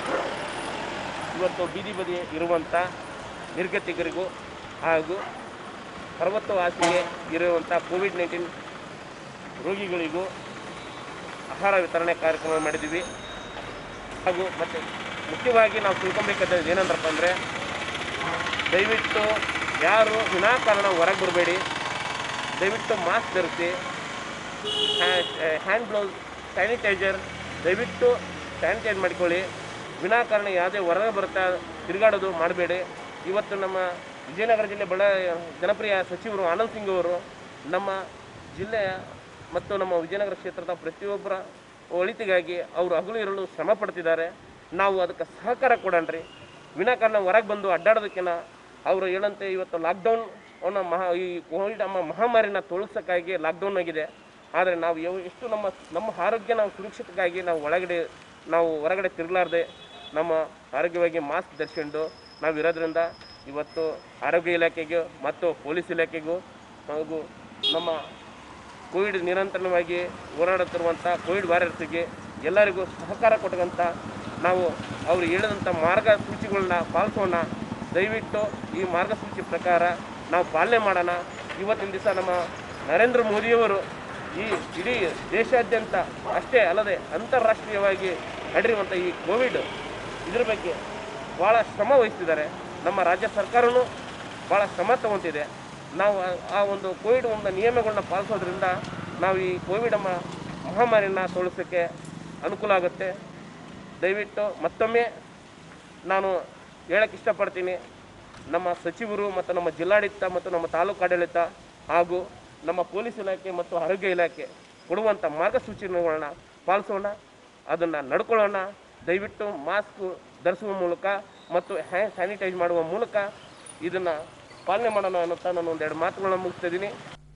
ಇವತ್ತು ಬೀದಿ ಬದಿ ಇರುವಂಥ ನಿರ್ಗತಿಕರಿಗೂ ಹಾಗೂ ಪರ್ವತವಾಸಿಗೆ ಇರುವಂಥ ಕೋವಿಡ್ ನೈನ್ಟೀನ್ ರೋಗಿಗಳಿಗೂ ಆಹಾರ ವಿತರಣೆ ಕಾರ್ಯಕ್ರಮ ಮಾಡಿದ್ದೀವಿ ಹಾಗೂ ಮತ್ತು ಮುಖ್ಯವಾಗಿ ನಾವು ತಿಳ್ಕೊಬೇಕಾದದ್ದು ಏನಂದ್ರಪ್ಪ ಅಂದರೆ ದಯವಿಟ್ಟು ಯಾರು ವಿನಾಕಾರಣ ಹೊರಗೆ ಬರಬೇಡಿ ದಯವಿಟ್ಟು ಮಾಸ್ಕ್ ಧರಿಸಿ ಹ್ಯಾಂಡ್ ಗ್ಲೌಸ್ ಸ್ಯಾನಿಟೈಸರ್ ದಯವಿಟ್ಟು ಸ್ಯಾನಿಟೈಸ್ ಮಾಡಿಕೊಳ್ಳಿ ವಿನಾಕಾರಣ ಯಾವುದೇ ಹೊರಗೆ ಬರ್ತಾ ತಿರುಗಾಡೋದು ಮಾಡಬೇಡಿ ಇವತ್ತು ನಮ್ಮ ವಿಜಯನಗರ ಜಿಲ್ಲೆ ಬಡ ಜನಪ್ರಿಯ ಸಚಿವರು ಆನಂದ್ ಸಿಂಗ್ ಅವರು ನಮ್ಮ ಜಿಲ್ಲೆಯ ಮತ್ತು ನಮ್ಮ ವಿಜಯನಗರ ಕ್ಷೇತ್ರದ ಪ್ರತಿಯೊಬ್ಬರ ಒಳಿತಿಗಾಗಿ ಅವರು ಹಗಲು ಇರಲು ಶ್ರಮ ಪಡ್ತಿದ್ದಾರೆ ನಾವು ಅದಕ್ಕೆ ಸಹಕಾರ ಕೊಡೋಣ್ರಿ ವಿನಾಕಾರಣ ಹೊರಗೆ ಬಂದು ಅಡ್ಡಾಡೋದಕ್ಕಿಂತ ಅವರು ಹೇಳಂತೆ ಇವತ್ತು ಲಾಕ್ಡೌನ್ ಅವನ ಮಹಾ ಈ ಕೋವಿಡ್ ನಮ್ಮ ಮಹಾಮಾರಿನ ತೊಳಸಕ್ಕಾಗಿ ಲಾಕ್ಡೌನ್ ಆಗಿದೆ ಆದರೆ ನಾವು ಯಾವ ಎಷ್ಟು ನಮ್ಮ ನಮ್ಮ ಆರೋಗ್ಯ ನಾವು ಸುರಕ್ಷಿತಕ್ಕಾಗಿ ನಾವು ಒಳಗಡೆ ನಾವು ಹೊರಗಡೆ ತಿರುಗಲಾರ್ದೆ ನಮ್ಮ ಆರೋಗ್ಯವಾಗಿ ಮಾಸ್ಕ್ ಧರಿಸ್ಕೊಂಡು ನಾವು ಇರೋದ್ರಿಂದ ಇವತ್ತು ಆರೋಗ್ಯ ಇಲಾಖೆಗೂ ಮತ್ತು ಪೊಲೀಸ್ ಇಲಾಖೆಗೂ ಹಾಗೂ ನಮ್ಮ ಕೋವಿಡ್ ನಿರಂತರವಾಗಿ ಹೋರಾಡುತ್ತಿರುವಂಥ ಕೋವಿಡ್ ವಾರಿಯರ್ಸಿಗೆ ಎಲ್ಲರಿಗೂ ಸಹಕಾರ ಕೊಟ್ಟಂಥ ನಾವು ಅವರು ಹೇಳಿದಂಥ ಮಾರ್ಗಸೂಚಿಗಳನ್ನ ಪಾಲಿಸೋಣ ದಯವಿಟ್ಟು ಈ ಮಾರ್ಗಸೂಚಿ ಪ್ರಕಾರ ನಾವು ಪಾಲನೆ ಮಾಡೋಣ ಇವತ್ತಿನ ದಿವಸ ನಮ್ಮ ನರೇಂದ್ರ ಮೋದಿಯವರು ಈ ಇಡೀ ದೇಶಾದ್ಯಂತ ಅಷ್ಟೇ ಅಲ್ಲದೆ ಅಂತಾರಾಷ್ಟ್ರೀಯವಾಗಿ ಹರಡಿರುವಂಥ ಈ ಕೋವಿಡ್ ಇದ್ರ ಬಗ್ಗೆ ಭಾಳ ಶ್ರಮ ವಹಿಸ್ತಿದ್ದಾರೆ ನಮ್ಮ ರಾಜ್ಯ ಸರ್ಕಾರವೂ ಭಾಳ ಶ್ರಮ ತಗೊತಿದೆ ನಾವು ಆ- ಆ ಒಂದು ಕೋವಿಡ್ ಒಂದು ನಿಯಮಗಳನ್ನ ಪಾಲಿಸೋದ್ರಿಂದ ನಾವು ಈ ಕೋವಿಡ್ ಮ- ಮಹಾಮಾರಿನ ಸೋಲಿಸೋಕ್ಕೆ ಅನುಕೂಲ ಆಗುತ್ತೆ ದಯವಿಟ್ಟು ಮತ್ತೊಮ್ಮೆ ನಾನು ಹೇಳಕ್ಕೆ ಇಷ್ಟಪಡ್ತೀನಿ ನಮ್ಮ ಸಚಿವರು ಮತ್ತು ನಮ್ಮ ಜಿಲ್ಲಾಡಳಿತ ಮತ್ತು ನಮ್ಮ ತಾಲೂಕು ಆಡಳಿತ ಹಾಗೂ ನಮ್ಮ ಪೊಲೀಸ್ ಇಲಾಖೆ ಮತ್ತು ಆರೋಗ್ಯ ಇಲಾಖೆ ಕೊಡುವಂಥ ಮಾರ್ಗಸೂಚಿಗಳನ್ನ ಪಾಲಿಸೋಣ ಅದನ್ನು ನಡ್ಕೊಳ್ಳೋಣ ದಯವಿಟ್ಟು ಮಾಸ್ಕ್ ಧರಿಸುವ ಮೂಲಕ ಮತ್ತು ಹ್ಯಾಂಡ್ ಸ್ಯಾನಿಟೈಸ್ ಮಾಡುವ ಮೂಲಕ ಇದನ್ನು ಪಾಲನೆ ಮಾಡೋಣ ಅನ್ನುತ್ತಾ ನಾನು ಒಂದೆರಡು ಮಾತುಗಳನ್ನ ಮುಗಿಸ್ತಾ ಇದ್ದೀನಿ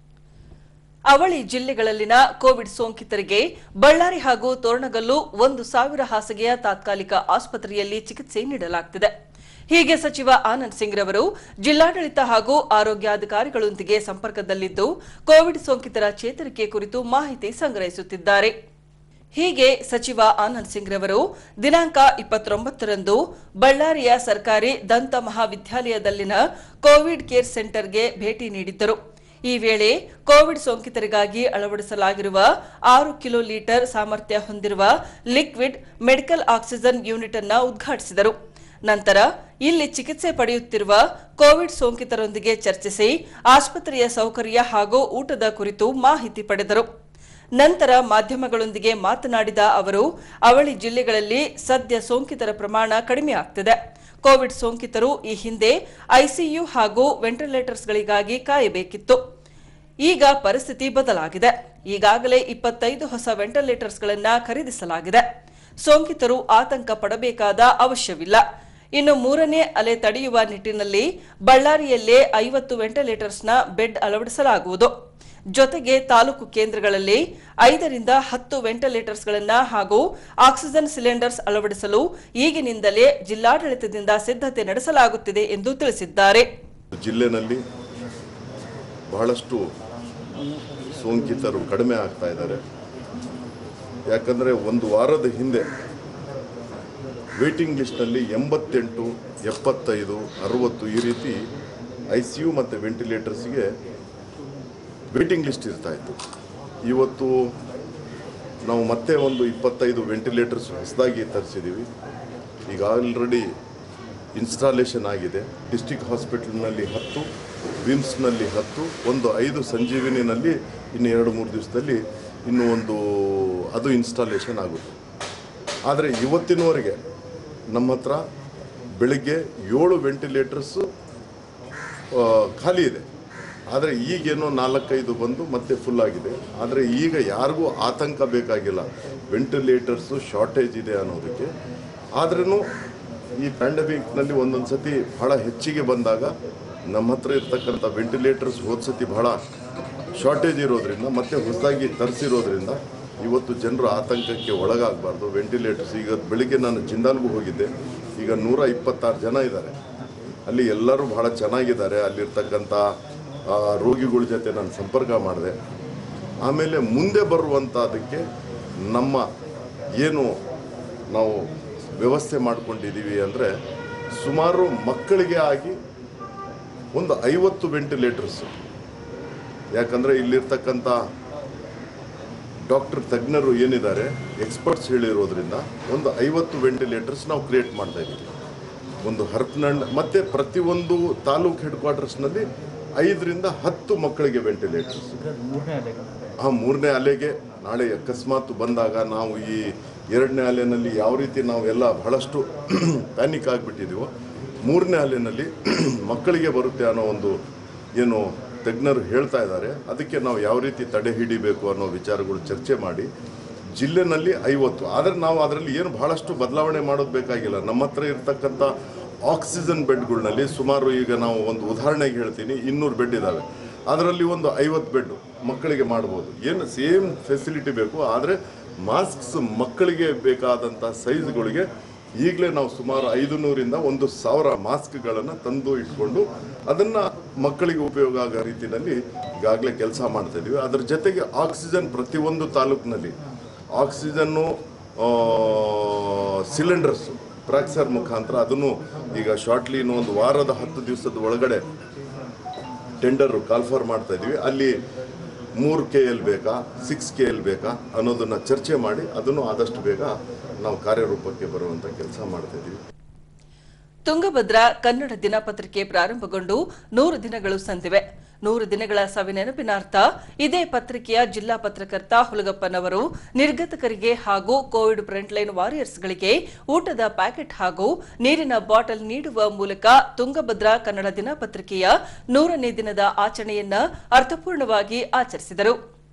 ಅವಳಿ ಜಿಲ್ಲೆಗಳಲ್ಲಿನ ಕೋವಿಡ್ ಸೋಂಕಿತರಿಗೆ ಬಳ್ಳಾರಿ ಹಾಗೂ ತೋರಣಗಲ್ಲು ಒಂದು ಸಾವಿರ ಹಾಸಿಗೆಯ ತಾತ್ಕಾಲಿಕ ಆಸ್ಪತ್ರೆಯಲ್ಲಿ ಚಿಕಿತ್ಸೆ ನೀಡಲಾಗುತ್ತಿದೆ ಹೀಗೆ ಸಚಿವ ಆನಂದ್ ಸಿಂಗ್ ರವರು ಜಿಲ್ಲಾಡಳಿತ ಹಾಗೂ ಆರೋಗ್ಯಾಧಿಕಾರಿಗಳೊಂದಿಗೆ ಸಂಪರ್ಕದಲ್ಲಿದ್ದು ಕೋವಿಡ್ ಸೋಂಕಿತರ ಚೇತರಿಕೆ ಕುರಿತು ಮಾಹಿತಿ ಸಂಗ್ರಹಿಸುತ್ತಿದ್ದಾರೆ ಹೀಗೆ ಸಚಿವ ಆನಂದ್ ಸಿಂಗ್ ರವರು ದಿನಾಂಕ ಇಪ್ಪತ್ತೊಂಬತ್ತರಂದು ಬಳ್ಳಾರಿಯ ಸರ್ಕಾರಿ ದಂತ ಮಹಾವಿದ್ಯಾಲಯದಲ್ಲಿನ ಕೋವಿಡ್ ಕೇರ್ ಸೆಂಟರ್ಗೆ ಭೇಟಿ ನೀಡಿದ್ದರು ಈ ವೇಳೆ ಕೋವಿಡ್ ಸೋಂಕಿತರಿಗಾಗಿ ಅಳವಡಿಸಲಾಗಿರುವ ಆರು ಕಿಲೋ ಲೀಟರ್ ಸಾಮರ್ಥ್ಯ ಹೊಂದಿರುವ ಲಿಕ್ವಿಡ್ ಮೆಡಿಕಲ್ ಆಕ್ಸಿಜನ್ ಯೂನಿಟ್ ಅನ್ನು ಉದ್ಘಾಟಿಸಿದರು ನಂತರ ಇಲ್ಲಿ ಚಿಕಿತ್ಸೆ ಪಡೆಯುತ್ತಿರುವ ಕೋವಿಡ್ ಸೋಂಕಿತರೊಂದಿಗೆ ಚರ್ಚಿಸಿ ಆಸ್ಪತ್ರೆಯ ಸೌಕರ್ಯ ಹಾಗೂ ಊಟದ ಕುರಿತು ಮಾಹಿತಿ ಪಡೆದರು ನಂತರ ಮಾಧ್ಯಮಗಳೊಂದಿಗೆ ಮಾತನಾಡಿದ ಅವರು ಅವಳಿ ಜಿಲ್ಲೆಗಳಲ್ಲಿ ಸದ್ಯ ಸೋಂಕಿತರ ಪ್ರಮಾಣ ಕಡಿಮೆ ಆಗ್ತಿದೆ ಕೋವಿಡ್ ಸೋಂಕಿತರು ಈ ಹಿಂದೆ ಐಸಿಯು ಹಾಗೂ ವೆಂಟಿಲೇಟರ್ಸ್ಗಳಿಗಾಗಿ ಕಾಯಬೇಕಿತ್ತು ಈಗ ಪರಿಸ್ಥಿತಿ ಬದಲಾಗಿದೆ ಈಗಾಗಲೇ ಇಪ್ಪತ್ತೈದು ಹೊಸ ವೆಂಟಿಲೇಟರ್ಸ್ಗಳನ್ನು ಖರೀದಿಸಲಾಗಿದೆ ಸೋಂಕಿತರು ಆತಂಕ ಪಡಬೇಕಾದ ಅವಶ್ಯವಿಲ್ಲ ಇನ್ನು ಮೂರನೇ ಅಲೆ ತಡೆಯುವ ನಿಟ್ಟಿನಲ್ಲಿ ಬಳ್ಳಾರಿಯಲ್ಲೇ ಐವತ್ತು ವೆಂಟಿಲೇಟರ್ಸ್ನ ಬೆಡ್ ಅಳವಡಿಸಲಾಗುವುದು ಜೊತೆಗೆ ತಾಲೂಕು ಕೇಂದ್ರಗಳಲ್ಲಿ ಐದರಿಂದ ಹತ್ತು ವೆಂಟಿಲೇಟರ್ಸ್ಗಳನ್ನು ಹಾಗೂ ಆಕ್ಸಿಜನ್ ಸಿಲಿಂಡರ್ಸ್ ಅಳವಡಿಸಲು ಈಗಿನಿಂದಲೇ ಜಿಲ್ಲಾಡಳಿತದಿಂದ ಸಿದ್ಧತೆ ನಡೆಸಲಾಗುತ್ತಿದೆ ಎಂದು ತಿಳಿಸಿದ್ದಾರೆ ಜಿಲ್ಲೆನಲ್ಲಿ ಬಹಳಷ್ಟು ಸೋಂಕಿತರು ಕಡಿಮೆ ಆಗ್ತಾ ಇದ್ದಾರೆ ಯಾಕಂದರೆ ಒಂದು ವಾರದ ಹಿಂದೆ ವೇಟಿಂಗ್ ಲಿಸ್ಟ್ನಲ್ಲಿ ಎಂಬತ್ತೆಂಟು ಎಪ್ಪತ್ತೈದು ಅರುವತ್ತು ಈ ರೀತಿ ಐ ಸಿ ಯು ಮತ್ತು ವೆಂಟಿಲೇಟರ್ಸ್ಗೆ ವೇಟಿಂಗ್ ಲಿಸ್ಟ್ ಇರ್ತಾ ಇತ್ತು ಇವತ್ತು ನಾವು ಮತ್ತೆ ಒಂದು ಇಪ್ಪತ್ತೈದು ವೆಂಟಿಲೇಟರ್ಸ್ ಹೊಸದಾಗಿ ತರಿಸಿದ್ದೀವಿ ಈಗ ಆಲ್ರೆಡಿ ಇನ್ಸ್ಟಾಲೇಷನ್ ಆಗಿದೆ ಡಿಸ್ಟಿಕ್ ಹಾಸ್ಪಿಟಲ್ನಲ್ಲಿ ಹತ್ತು ವಿಮ್ಸ್ನಲ್ಲಿ ಹತ್ತು ಒಂದು ಐದು ಸಂಜೀವಿನಿನಲ್ಲಿ ಇನ್ನು ಎರಡು ಮೂರು ದಿವಸದಲ್ಲಿ ಇನ್ನೂ ಒಂದು ಅದು ಇನ್ಸ್ಟಾಲೇಷನ್ ಆಗುತ್ತೆ ಆದರೆ ಇವತ್ತಿನವರೆಗೆ ನಮ್ಮ ಹತ್ರ ಬೆಳಿಗ್ಗೆ ಏಳು ವೆಂಟಿಲೇಟರ್ಸು ಆ, ಖಾಲಿ ಇದೆ ಆದರೆ ಈಗೇನೋ ನಾಲ್ಕೈದು ಬಂದು ಮತ್ತೆ ಫುಲ್ ಆಗಿದೆ ಆದರೆ ಈಗ ಯಾರಿಗೂ ಆತಂಕ ಬೇಕಾಗಿಲ್ಲ ವೆಂಟಿಲೇಟರ್ಸು ಶಾರ್ಟೇಜ್ ಇದೆ ಅನ್ನೋದಕ್ಕೆ ಆದ್ರೂ ಈ ಪ್ಯಾಂಡಮಿಕ್ನಲ್ಲಿ ಒಂದೊಂದು ಸತಿ ಬಹಳ ಹೆಚ್ಚಿಗೆ ಬಂದಾಗ ನಮ್ಮ ಹತ್ರ ಇರ್ತಕ್ಕಂಥ ವೆಂಟಿಲೇಟರ್ಸ್ ಹೋದ ಸತಿ ಬಹಳ ಶಾರ್ಟೇಜ್ ಇರೋದ್ರಿಂದ ಮತ್ತೆ ಹೊಸದಾಗಿ ತರಿಸಿರೋದ್ರಿಂದ ಇವತ್ತು ಜನರು ಆತಂಕಕ್ಕೆ ಒಳಗಾಗಬಾರ್ದು ವೆಂಟಿಲೇಟರ್ಸ್ ಈಗ ಬೆಳಿಗ್ಗೆ ನಾನು ಜಿಂದಾಲ್ಗೂ ಹೋಗಿದ್ದೆ ಈಗ ನೂರ ಇಪ್ಪತ್ತಾರು ಜನ ಇದ್ದಾರೆ ಅಲ್ಲಿ ಎಲ್ಲರೂ ಬಹಳ ಚೆನ್ನಾಗಿದ್ದಾರೆ ಅಲ್ಲಿರ್ತಕ್ಕಂಥ ಆ, ರೋಗಿಗಳ ಜೊತೆ ನಾನು ಸಂಪರ್ಕ ಮಾಡಿದೆ ಆಮೇಲೆ ಮುಂದೆ ಬರುವಂಥದ್ದಕ್ಕೆ ನಮ್ಮ ಏನು ನಾವು ವ್ಯವಸ್ಥೆ ಮಾಡ್ಕೊಂಡಿದ್ದೀವಿ ಅಂದರೆ ಸುಮಾರು ಮಕ್ಕಳಿಗೆ ಆಗಿ ಒಂದು ಐವತ್ತು ವೆಂಟಿಲೇಟರ್ಸು ಯಾಕಂದರೆ ಇಲ್ಲಿರ್ತಕ್ಕಂಥ ಡಾಕ್ಟರ್ ತಜ್ಞರು ಏನಿದ್ದಾರೆ ಎಕ್ಸ್ಪರ್ಟ್ಸ್ ಹೇಳಿರೋದ್ರಿಂದ ಒಂದು ಐವತ್ತು ವೆಂಟಿಲೇಟರ್ಸ್ ನಾವು ಕ್ರಿಯೇಟ್ ಮಾಡ್ತಾ ಇದ್ದೀವಿ ಒಂದು ಹರಪನಹಳ್ಳಿ ಮತ್ತು ಪ್ರತಿಯೊಂದು ತಾಲೂಕ್ ಹೆಡ್ ಕ್ವಾರ್ಟರ್ಸ್ನಲ್ಲಿ ಐದರಿಂದ ಹತ್ತು ಮಕ್ಕಳಿಗೆ ವೆಂಟಿಲೇಟರ್ಸ್ ಇದ್ರದ್ದು ಮೂರನೇ ಅಲೆಗಳು ಆ ಮೂರನೇ ಅಲೆಗೆ ನಾಳೆ ಅಕಸ್ಮಾತ್ ಬಂದಾಗ ನಾವು ಈ ಎರಡನೇ ಅಲೆನಲ್ಲಿ ಯಾವ ರೀತಿ ನಾವೆಲ್ಲ ಬಹಳಷ್ಟು ಪ್ಯಾನಿಕ್ ಆಗಿಬಿಟ್ಟಿದ್ದೀವೋ ಮೂರನೇ ಅಲೆನಲ್ಲಿ ಮಕ್ಕಳಿಗೆ ಬರುತ್ತೆ ಅನ್ನೋ ಒಂದು ಏನು ತಜ್ಞರು ಹೇಳ್ತಾ ಇದ್ದಾರೆ ಅದಕ್ಕೆ ನಾವು ಯಾವ ರೀತಿ ತಡೆ ಹಿಡಿಬೇಕು ಅನ್ನೋ ವಿಚಾರಗಳು ಚರ್ಚೆ ಮಾಡಿ ಜಿಲ್ಲೆನಲ್ಲಿ ಐವತ್ತು ಆದರೆ ನಾವು ಅದರಲ್ಲಿ ಏನು ಬಹಳಷ್ಟು ಬದಲಾವಣೆ ಮಾಡೋದು ಬೇಕಾಗಿಲ್ಲ ನಮ್ಮ ಹತ್ರ ಇರ್ತಕ್ಕಂಥ ಆಕ್ಸಿಜನ್ ಬೆಡ್ಗಳ್ನಲ್ಲಿ ಸುಮಾರು ಈಗ ನಾವು ಒಂದು ಉದಾಹರಣೆಗೆ ಹೇಳ್ತೀನಿ ಇನ್ನೂರು ಬೆಡ್ ಇದ್ದಾವೆ ಅದರಲ್ಲಿ ಒಂದು ಐವತ್ತು ಬೆಡ್ ಮಕ್ಕಳಿಗೆ ಮಾಡ್ಬೋದು ಏನು ಸೇಮ್ ಫೆಸಿಲಿಟಿ ಬೇಕು ಆದರೆ ಮಾಸ್ಕ್ಸ್ ಮಕ್ಕಳಿಗೆ ಬೇಕಾದಂಥ ಸೈಜ್ಗಳಿಗೆ ಈಗಲೇ ನಾವು ಸುಮಾರು ಐದು ನೂರಿಂದ ಒಂದು ಸಾವಿರ ಮಾಸ್ಕ್ಗಳನ್ನು ತಂದು ಇಟ್ಕೊಂಡು ಅದನ್ನು ಮಕ್ಕಳಿಗೆ ಉಪಯೋಗ ಆಗೋ ರೀತಿಯಲ್ಲಿ ಈಗಾಗಲೇ ಕೆಲಸ ಮಾಡ್ತಾ ಇದ್ದೀವಿ ಅದ್ರ ಜೊತೆಗೆ ಆಕ್ಸಿಜನ್ ಪ್ರತಿಯೊಂದು ತಾಲೂಕಿನಲ್ಲಿ ಆಕ್ಸಿಜನ್ನು ಸಿಲಿಂಡರ್ಸು ಟ್ರಾಕ್ಸರ್ ಮುಖಾಂತರ ಅದನ್ನು ಈಗ ಶಾರ್ಟ್ಲಿ ಇನ್ನು ಒಂದು ವಾರದ ಹತ್ತು ದಿವಸದ ಒಳಗಡೆ ಟೆಂಡರ್ ಕಾಲ್ಫರ್ ಮಾಡ್ತಾ ಇದ್ದೀವಿ ಅಲ್ಲಿ ಮೂರು ಕೆ ಎಲ್ ಬೇಕಾ ಸಿಕ್ಸ್ ಕೆ ಎಲ್ ಬೇಕಾ ಅನ್ನೋದನ್ನು ಚರ್ಚೆ ಮಾಡಿ ಅದನ್ನು ಆದಷ್ಟು ಬೇಗ ನಾವು ಕಾರ್ಯರೂಪಕ್ಕೆ ಬರುವಂಥ ಕೆಲಸ ಮಾಡ್ತಾ ಇದ್ದೀವಿ ತುಂಗಭದ್ರಾ ಕನ್ನಡ ದಿನಪತ್ರಿಕೆ ಪ್ರಾರಂಭಗೊಂಡು ನೂರು ದಿನಗಳು ಸಂದಿವೆ ನೂರು ದಿನಗಳ ಸವಿನೆನಪಿನಾರ್ಥ ಇದೇ ಪತ್ರಿಕೆಯ ಜಿಲ್ಲಾ ಪತ್ರಕರ್ತ ಹುಲಗಪ್ಪನವರು ನಿರ್ಗತಕರಿಗೆ ಹಾಗೂ ಕೋವಿಡ್ ಫ್ರಂಟ್ಲೈನ್ ವಾರಿಯರ್ಸ್ಗಳಿಗೆ ಊಟದ ಪ್ಯಾಕೆಟ್ ಹಾಗೂ ನೀರಿನ ಬಾಟಲ್ ನೀಡುವ ಮೂಲಕ ತುಂಗಭದ್ರಾ ಕನ್ನಡ ದಿನಪತ್ರಿಕೆಯ ನೂರನೇ ದಿನದ ಆಚರಣೆಯನ್ನ ಅರ್ಥಪೂರ್ಣವಾಗಿ ಆಚರಿಸಿದರು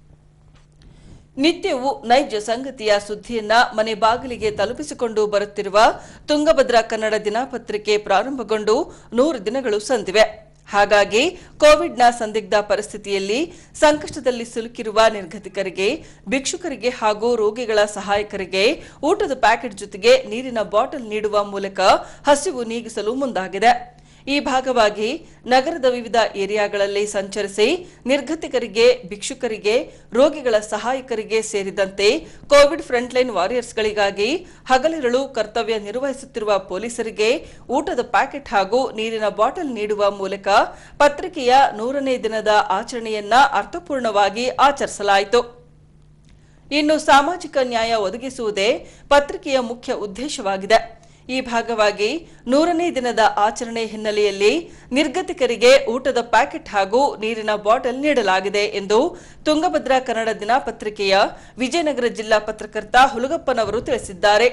ನಿತ್ಯವೂ ನೈಜ ಸಂಗತಿಯ ಸುದ್ದಿಯನ್ನ ಮನೆ ಬಾಗಿಲಿಗೆ ತಲುಪಿಸಿಕೊಂಡು ಬರುತ್ತಿರುವ ತುಂಗಭದ್ರಾ ಕನ್ನಡ ದಿನಪತ್ರಿಕೆ ಪ್ರಾರಂಭಗೊಂಡು ನೂರು ದಿನಗಳು ಸಂದಿವೆ ಹಾಗಾಗಿ ಕೋವಿಡ್ನ ಸಂದಿಗ್ಧ ಪರಿಸ್ಥಿತಿಯಲ್ಲಿ ಸಂಕಷ್ಟದಲ್ಲಿ ಸಿಲುಕಿರುವ ನಿರ್ಗತಿಕರಿಗೆ ಭಿಕ್ಷುಕರಿಗೆ ಹಾಗೂ ರೋಗಿಗಳ ಸಹಾಯಕರಿಗೆ ಊಟದ ಪ್ಯಾಕೆಟ್ ಜೊತೆಗೆ ನೀರಿನ ಬಾಟಲ್ ನೀಡುವ ಮೂಲಕ ಹಸಿವು ನೀಗಿಸಲು ಮುಂದಾಗಿದೆ ಈ ಭಾಗವಾಗಿ ನಗರದ ವಿವಿಧ ಏರಿಯಾಗಳಲ್ಲಿ ಸಂಚರಿಸಿ ನಿರ್ಗತಿಕರಿಗೆ ಭಿಕ್ಷುಕರಿಗೆ ರೋಗಿಗಳ ಸಹಾಯಕರಿಗೆ ಸೇರಿದಂತೆ ಕೋವಿಡ್ ಫ್ರಂಟ್ಲೈನ್ ವಾರಿಯರ್ಸ್ಗಳಿಗಾಗಿ ಹಗಲಿರುಳು ಕರ್ತವ್ಯ ನಿರ್ವಹಿಸುತ್ತಿರುವ ಪೊಲೀಸರಿಗೆ ಊಟದ ಪ್ಯಾಕೆಟ್ ಹಾಗೂ ನೀರಿನ ಬಾಟಲ್ ನೀಡುವ ಮೂಲಕ ಪತ್ರಿಕೆಯ ನೂರನೇ ದಿನದ ಆಚರಣೆಯನ್ನ ಅರ್ಥಪೂರ್ಣವಾಗಿ ಆಚರಿಸಲಾಯಿತು ಇನ್ನು ಸಾಮಾಜಿಕ ನ್ಯಾಯ ಒದಗಿಸುವುದೇ ಪತ್ರಿಕೆಯ ಮುಖ್ಯ ಉದ್ದೇಶವಾಗಿದೆ ಈ ಭಾಗವಾಗಿ ನೂರನೇ ದಿನದ ಆಚರಣೆ ಹಿನ್ನೆಲೆಯಲ್ಲಿ ನಿರ್ಗತಿಕರಿಗೆ ಊಟದ ಪ್ಯಾಕೆಟ್ ಹಾಗೂ ನೀರಿನ ಬಾಟಲ್ ನೀಡಲಾಗಿದೆ ಎಂದು ತುಂಗಭದ್ರಾ ಕನ್ನಡ ದಿನಪತ್ರಿಕೆಯ ವಿಜಯನಗರ ಜಿಲ್ಲಾ ಪತ್ರಕರ್ತ ಹುಲಗಪ್ಪನವರು ತಿಳಿಸಿದ್ದಾರೆ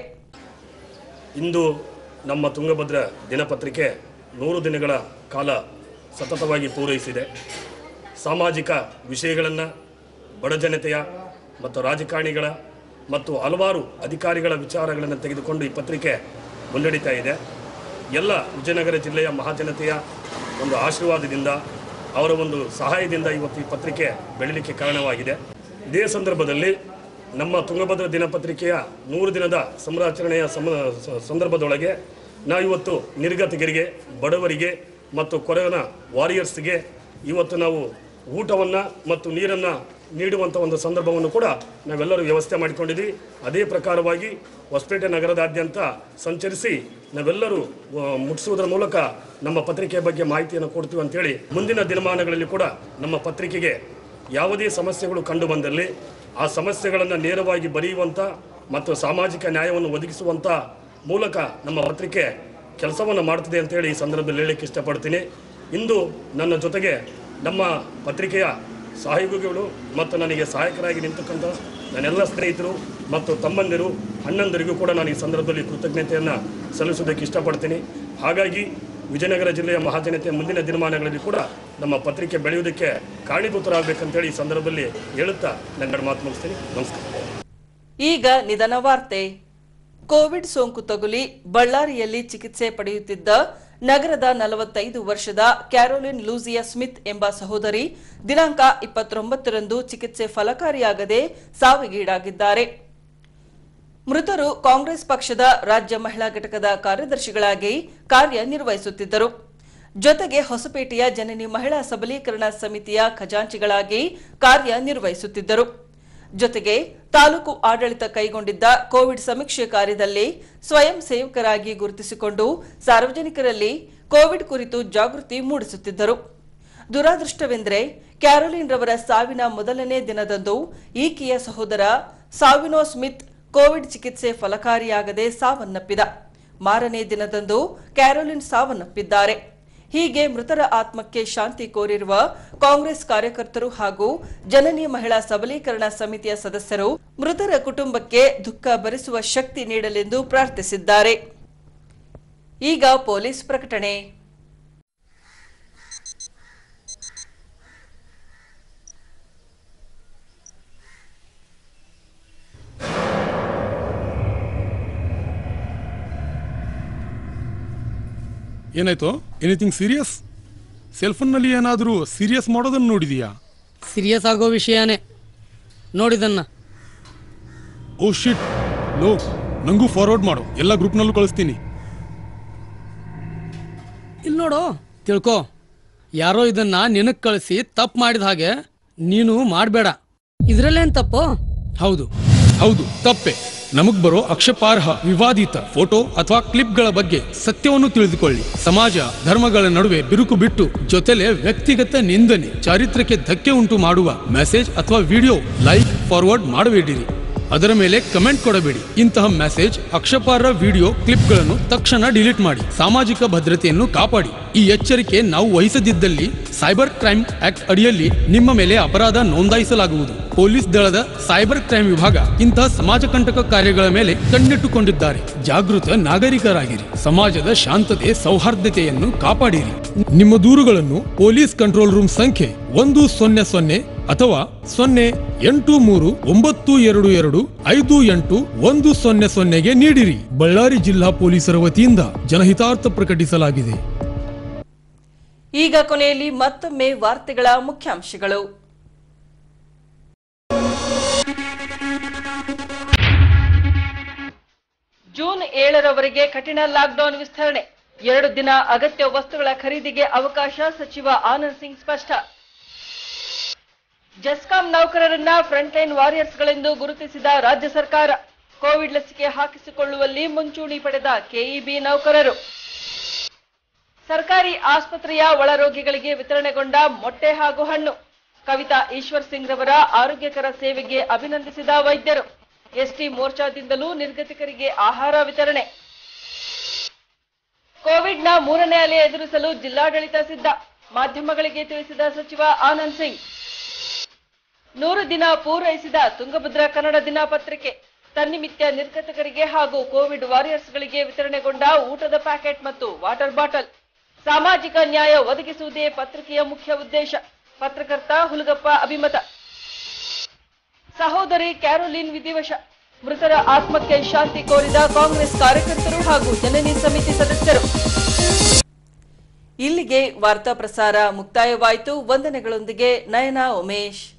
ಇಂದು ನಮ್ಮ ತುಂಗಭದ್ರ ದಿನಪತ್ರಿಕೆ ನೂರು ದಿನಗಳ ಕಾಲ ಸತತವಾಗಿ ಪೂರೈಸಿದೆ ಸಾಮಾಜಿಕ ವಿಷಯಗಳನ್ನು ಬಡಜನತೆಯ ಮತ್ತು ರಾಜಕಾರಣಿಗಳ ಮತ್ತು ಹಲವಾರು ಅಧಿಕಾರಿಗಳ ವಿಚಾರಗಳನ್ನು ತೆಗೆದುಕೊಂಡು ಈ ಪತ್ರಿಕೆ ಮುನ್ನಡೀತಾ ಇದೆ ಎಲ್ಲ ವಿಜಯನಗರ ಜಿಲ್ಲೆಯ ಮಹಾಜನತೆಯ ಒಂದು ಆಶೀರ್ವಾದದಿಂದ ಅವರ ಒಂದು ಸಹಾಯದಿಂದ ಇವತ್ತು ಈ ಪತ್ರಿಕೆ ಬೆಳೀಲಿಕ್ಕೆ ಕಾರಣವಾಗಿದೆ ಇದೇ ಸಂದರ್ಭದಲ್ಲಿ ನಮ್ಮ ತುಂಗಭದ್ರಾ ದಿನಪತ್ರಿಕೆಯ ನೂರು ದಿನದ ಸಂರಾಚರಣೆಯ ಸಮ ಸ- ಸಂದರ್ಭದೊಳಗೆ ನಾವಿವತ್ತು ನಿರ್ಗತಿಗರಿಗೆ ಬಡವರಿಗೆ ಮತ್ತು ಕೊರೋನಾ ವಾರಿಯರ್ಸ್ಗೆ ಇವತ್ತು ನಾವು ಊಟವನ್ನು ಮತ್ತು ನೀರನ್ನು ನೀಡುವಂಥ ಒಂದು ಸಂದರ್ಭವನ್ನು ಕೂಡ ನಾವೆಲ್ಲರೂ ವ್ಯವಸ್ಥೆ ಮಾಡಿಕೊಂಡಿದ್ವಿ ಅದೇ ಪ್ರಕಾರವಾಗಿ ಹೊಸಪೇಟೆ ನಗರದಾದ್ಯಂತ ಸಂಚರಿಸಿ ನಾವೆಲ್ಲರೂ ಆ, ಮುಟ್ಟಿಸುವುದರ ಮೂಲಕ ನಮ್ಮ ಪತ್ರಿಕೆಯ ಬಗ್ಗೆ ಮಾಹಿತಿಯನ್ನು ಕೊಡ್ತೀವಿ ಅಂತೇಳಿ ಮುಂದಿನ ದಿನಮಾನಗಳಲ್ಲಿ ಕೂಡ ನಮ್ಮ ಪತ್ರಿಕೆಗೆ ಯಾವುದೇ ಸಮಸ್ಯೆಗಳು ಕಂಡು ಬಂದಲ್ಲಿ ಆ ಸಮಸ್ಯೆಗಳನ್ನು ನೇರವಾಗಿ ಬರೆಯುವಂಥ ಮತ್ತು ಸಾಮಾಜಿಕ ನ್ಯಾಯವನ್ನು ಒದಗಿಸುವಂಥ ಮೂಲಕ ನಮ್ಮ ಪತ್ರಿಕೆ ಕೆಲಸವನ್ನು ಮಾಡ್ತಿದೆ ಅಂತೇಳಿ ಈ ಸಂದರ್ಭದಲ್ಲಿ ಹೇಳಲಿಕ್ಕೆ ಇಷ್ಟಪಡ್ತೀನಿ ಇಂದು ನನ್ನ ಜೊತೆಗೆ ನಮ್ಮ ಪತ್ರಿಕೆಯ ಸಹಯೋಗಿಗಳು ಮತ್ತು ನನಗೆ ಸಹಾಯಕರಾಗಿ ನಿಂತಕ್ಕಂಥ ನನ್ನೆಲ್ಲ ಸ್ನೇಹಿತರು ಮತ್ತು ತಮ್ಮಂದಿರು ಅಣ್ಣಂದರಿಗೂ ಕೂಡ ನಾನು ಈ ಸಂದರ್ಭದಲ್ಲಿ ಕೃತಜ್ಞತೆಯನ್ನು ಸಲ್ಲಿಸೋದಕ್ಕೆ ಇಷ್ಟಪಡ್ತೀನಿ ಹಾಗಾಗಿ ವಿಜಯನಗರ ಜಿಲ್ಲೆಯ ಮಹಾಜನತೆ ಮುಂದಿನ ದಿನಮಾನಗಳಲ್ಲಿ ಕೂಡ ನಮ್ಮ ಪತ್ರಿಕೆ ಬೆಳೆಯುವುದಕ್ಕೆ ಕಾರಣೀಭೂತರಾಗಬೇಕಂತೇಳಿ ಈ ಸಂದರ್ಭದಲ್ಲಿ ಹೇಳುತ್ತಾ ನನ್ನ ಮಾತು ಮುಗಿಸ್ತೀನಿ ನಮಸ್ಕಾರ ಈಗ ನಿಧನ ವಾರ್ತೆ ಕೋವಿಡ್ ಸೋಂಕು ತಗುಲಿ ಬಳ್ಳಾರಿಯಲ್ಲಿ ಚಿಕಿತ್ಸೆ ಪಡೆಯುತ್ತಿದ್ದ ನಗರದ ನಲವತ್ತೈದು ವರ್ಷದ ಕ್ಯಾರೋಲಿನ್ ಲೂಸಿಯಾ ಸ್ಮಿತ್ ಎಂಬ ಸಹೋದರಿ ದಿನಾಂಕ ಇಪ್ಪತ್ತೊಂಬತ್ತರಂದು ಚಿಕಿತ್ಸೆ ಫಲಕಾರಿಯಾಗದೆ ಸಾವಿಗೀಡಾಗಿದ್ದಾರೆ ಮೃತರು ಕಾಂಗ್ರೆಸ್ ಪಕ್ಷದ ರಾಜ್ಯ ಮಹಿಳಾ ಘಟಕದ ಕಾರ್ಯದರ್ಶಿಗಳಾಗಿ ಕಾರ್ಯನಿರ್ವಹಿಸುತ್ತಿದ್ದರು ಜೊತೆಗೆ ಹೊಸಪೇಟೆಯ ಜನನಿ ಮಹಿಳಾ ಸಬಲೀಕರಣ ಸಮಿತಿಯ ಖಜಾಂಚಿಗಳಾಗಿ ಕಾರ್ಯನಿರ್ವಹಿಸುತ್ತಿದ್ದರು ಜೊತೆಗೆ ತಾಲೂಕು ಆಡಳಿತ ಕೈಗೊಂಡಿದ್ದ ಕೋವಿಡ್ ಸಮೀಕ್ಷೆ ಕಾರ್ಯದಲ್ಲಿ ಸ್ವಯಂ ಸೇವಕರಾಗಿ ಗುರುತಿಸಿಕೊಂಡು ಸಾರ್ವಜನಿಕರಲ್ಲಿ ಕೋವಿಡ್ ಕುರಿತು ಜಾಗೃತಿ ಮೂಡಿಸುತ್ತಿದ್ದರು ದುರಾದೃಷ್ಟವೆಂದರೆ ಕ್ಯಾರೋಲಿನ್ ರವರ ಸಾವಿನ ಮೊದಲನೇ ದಿನದಂದು ಈಕೆಯ ಸಹೋದರ ಸಾವಿನೋ ಸ್ಮಿತ್ ಕೋವಿಡ್ ಚಿಕಿತ್ಸೆ ಫಲಕಾರಿಯಾಗದೆ ಸಾವನ್ನಪ್ಪಿದ ಮಾರನೇ ದಿನದಂದು ಕ್ಯಾರೋಲಿನ್ ಸಾವನ್ನಪ್ಪಿದ್ದಾರೆ ಹೀಗೆ ಮೃತರ ಆತ್ಮಕ್ಕೆ ಶಾಂತಿ ಕೋರಿರುವ ಕಾಂಗ್ರೆಸ್ ಕಾರ್ಯಕರ್ತರು ಹಾಗೂ ಜನನಿ ಮಹಿಳಾ ಸಬಲೀಕರಣ ಸಮಿತಿಯ ಸದಸ್ಯರು ಮೃತರ ಕುಟುಂಬಕ್ಕೆ ದುಃಖ ಭರಿಸುವ ಶಕ್ತಿ ನೀಡಲೆಂದು ಪ್ರಾರ್ಥಿಸಿದ್ದಾರೆ ಈಗ ಪೊಲೀಸ್ ಪ್ರಕಟಣೆ ಏನಾಯ್ತು ಎನಿಥಿಂಗ್ ಸೀರಿಯಸ್ ಸೆಲ್ಫೋನ್ನಲ್ಲಿ ಏನಾದರೂ ಸೀರಿಯಸ್ ಮಾಡೋದನ್ನು ನೋಡಿದೀಯಾ ಸೀರಿಯಸ್ ಆಗೋ ವಿಷಯನೇ ನೋಡಿದನ್ನ ಓ ಶಿಟ್ ಲೋ ನಂಗೂ ಫಾರ್ವರ್ಡ್ ಮಾಡು ಎಲ್ಲ ಗ್ರೂಪ್ನಲ್ಲೂ ಕಳಿಸ್ತೀನಿ ಇಲ್ಲಿ ನೋಡು ತಿಳ್ಕೊ ಯಾರೋ ಇದನ್ನ ನಿನಗ್ ಕಳಿಸಿ ತಪ್ಪು ಮಾಡಿದ ಹಾಗೆ ನೀನು ಮಾಡಬೇಡ ಇದ್ರಲ್ಲೇನ್ ತಪ್ಪು ಹೌದು ಹೌದು ತಪ್ಪೆ ನಮಗ್ ಬರೋ ಆಕ್ಷೇಪಾರ್ಹ ವಿವಾದಿತ ಫೋಟೋ ಅಥವಾ ಕ್ಲಿಪ್ಗಳ ಬಗ್ಗೆ ಸತ್ಯವನ್ನು ತಿಳಿದುಕೊಳ್ಳಿ ಸಮಾಜ ಧರ್ಮಗಳ ನಡುವೆ ಬಿರುಕು ಬಿಟ್ಟು ಜೊತೆಲೆ ವ್ಯಕ್ತಿಗತ ನಿಂದನೆ ಚಾರಿತ್ರಕ್ಕೆ ಧಕ್ಕೆ ಉಂಟು ಮಾಡುವ ಮೆಸೇಜ್ ಅಥವಾ ವಿಡಿಯೋ ಲೈಕ್ ಫಾರ್ವರ್ಡ್ ಮಾಡಬೇಡಿರಿ ಅದರ ಮೇಲೆ ಕಮೆಂಟ್ ಕೊಡಬೇಡಿ ಇಂತಹ ಮೆಸೇಜ್ ಆಕ್ಷೇಪಾರ್ಹ ವಿಡಿಯೋ ಕ್ಲಿಪ್ಗಳನ್ನು ತಕ್ಷಣ ಡಿಲೀಟ್ ಮಾಡಿ ಸಾಮಾಜಿಕ ಭದ್ರತೆಯನ್ನು ಕಾಪಾಡಿ ಈ ಎಚ್ಚರಿಕೆ ನಾವು ವಹಿಸದಿದ್ದಲ್ಲಿ ಸೈಬರ್ ಕ್ರೈಮ್ ಆಕ್ಟ್ ಅಡಿಯಲ್ಲಿ ನಿಮ್ಮ ಮೇಲೆ ಅಪರಾಧ ನೋಂದಾಯಿಸಲಾಗುವುದು ಪೊಲೀಸ್ ದಳದ ಸೈಬರ್ ಕ್ರೈಮ್ ವಿಭಾಗ ಇಂತಹ ಸಮಾಜ ಕಂಟಕ ಕಾರ್ಯಗಳ ಮೇಲೆ ಕಣ್ಣಿಟ್ಟುಕೊಂಡಿದ್ದಾರೆ ಜಾಗೃತ ನಾಗರಿಕರಾಗಿರಿ ಸಮಾಜದ ಶಾಂತತೆ ಸೌಹಾರ್ದತೆಯನ್ನು ಕಾಪಾಡಿರಿ ನಿಮ್ಮ ದೂರುಗಳನ್ನು ಪೊಲೀಸ್ ಕಂಟ್ರೋಲ್ ರೂಮ್ ಸಂಖ್ಯೆ ಒಂದು ಸೊನ್ನೆ ಸೊನ್ನೆ ಅಥವಾ ಸೊನ್ನೆ ಎಂಟು ಮೂರು ಒಂಬತ್ತು ಎರಡು ಎರಡು ಐದು ಎಂಟು ಒಂದು ಸೊನ್ನೆ ಸೊನ್ನೆಗೆ ನೀಡಿರಿ ಬಳ್ಳಾರಿ ಜಿಲ್ಲಾ ಪೊಲೀಸರ ವತಿಯಿಂದ ಜನಹಿತಾರ್ಥ ಪ್ರಕಟಿಸಲಾಗಿದೆ ಈಗ ಕೊನೆಯಲ್ಲಿ ಮತ್ತೊಮ್ಮೆ ವಾರ್ತೆಗಳ ಮುಖ್ಯಾಂಶಗಳು ಜೂನ್ ಏಳರವರೆಗೆ ಕಠಿಣ ಲಾಕ್ಡೌನ್ ವಿಸ್ತರಣೆ ಎರಡು ದಿನ ಅಗತ್ಯ ವಸ್ತುಗಳ ಖರೀದಿಗೆ ಅವಕಾಶ ಸಚಿವ ಆನಂದ್ ಸಿಂಗ್ ಸ್ಪಷ್ಟ ಜೆಸ್ಕಾಂ ನೌಕರರನ್ನ ಫ್ರಂಟ್ಲೈನ್ ವಾರಿಯರ್ಸ್ಗಳೆಂದು ಗುರುತಿಸಿದ ರಾಜ್ಯ ಸರ್ಕಾರ ಕೋವಿಡ್ ಲಸಿಕೆ ಹಾಕಿಸಿಕೊಳ್ಳುವಲ್ಲಿ ಮುಂಚೂಣಿ ಪಡೆದ ಕೆಇಬಿ ನೌಕರರು ಸರ್ಕಾರಿ ಆಸ್ಪತ್ರೆಯ ಒಳರೋಗಿಗಳಿಗೆ ವಿತರಣೆಗೊಂಡ ಮೊಟ್ಟೆ ಹಾಗೂ ಹಣ್ಣು ಕವಿತಾ ಈಶ್ವರ್ ಸಿಂಗ್ ರವರ ಆರೋಗ್ಯಕರ ಸೇವೆಗೆ ಅಭಿನಂದಿಸಿದ ವೈದ್ಯರು ಎಸ್ಟಿ ಮೋರ್ಚಾದಿಂದಲೂ ನಿರ್ಗತಿಕರಿಗೆ ಆಹಾರ ವಿತರಣೆ ಕೋವಿಡ್ನ ಮೂರನೇ ಅಲೆ ಎದುರಿಸಲು ಜಿಲ್ಲಾಡಳಿತ ಸಿದ್ಧ ಮಾಧ್ಯಮಗಳಿಗೆ ತಿಳಿಸಿದ ಸಚಿವ ಆನಂದ್ ಸಿಂಗ್ ನೂರು ದಿನ ಪೂರೈಸಿದ ತುಂಗಭದ್ರಾ ಕನ್ನಡ ದಿನಪತ್ರಿಕೆ ತನ್ನಿಮಿತ್ಯ ನಿರ್ಗತಕರಿಗೆ ಹಾಗೂ ಕೋವಿಡ್ ವಾರಿಯರ್ಸ್ಗಳಿಗೆ ವಿತರಣೆಗೊಂಡ ಊಟದ ಪ್ಯಾಕೆಟ್ ಮತ್ತು ವಾಟರ್ ಬಾಟಲ್ ಸಾಮಾಜಿಕ ನ್ಯಾಯ ಒದಗಿಸುವುದೇ ಪತ್ರಿಕೆಯ ಮುಖ್ಯ ಉದ್ದೇಶ ಪತ್ರಕರ್ತ ಹುಲಗಪ್ಪ ಅಭಿಮತ ಸಹೋದರಿ ಕ್ಯಾರೋಲಿನ್ ವಿಧಿವಶ ಮೃತರ ಆತ್ಮಕ್ಕೆ ಶಾಂತಿ ಕೋರಿದ ಕಾಂಗ್ರೆಸ್ ಕಾರ್ಯಕರ್ತರು ಹಾಗೂ ಜನನಿ ಸಮಿತಿ ಸದಸ್ಯರು ಇಲ್ಲಿಗೆ ವಾರ್ತಾ ಪ್ರಸಾರ ಮುಕ್ತಾಯವಾಯಿತು ವಂದನೆಗಳೊಂದಿಗೆ ನಯನ ಉಮೇಶ್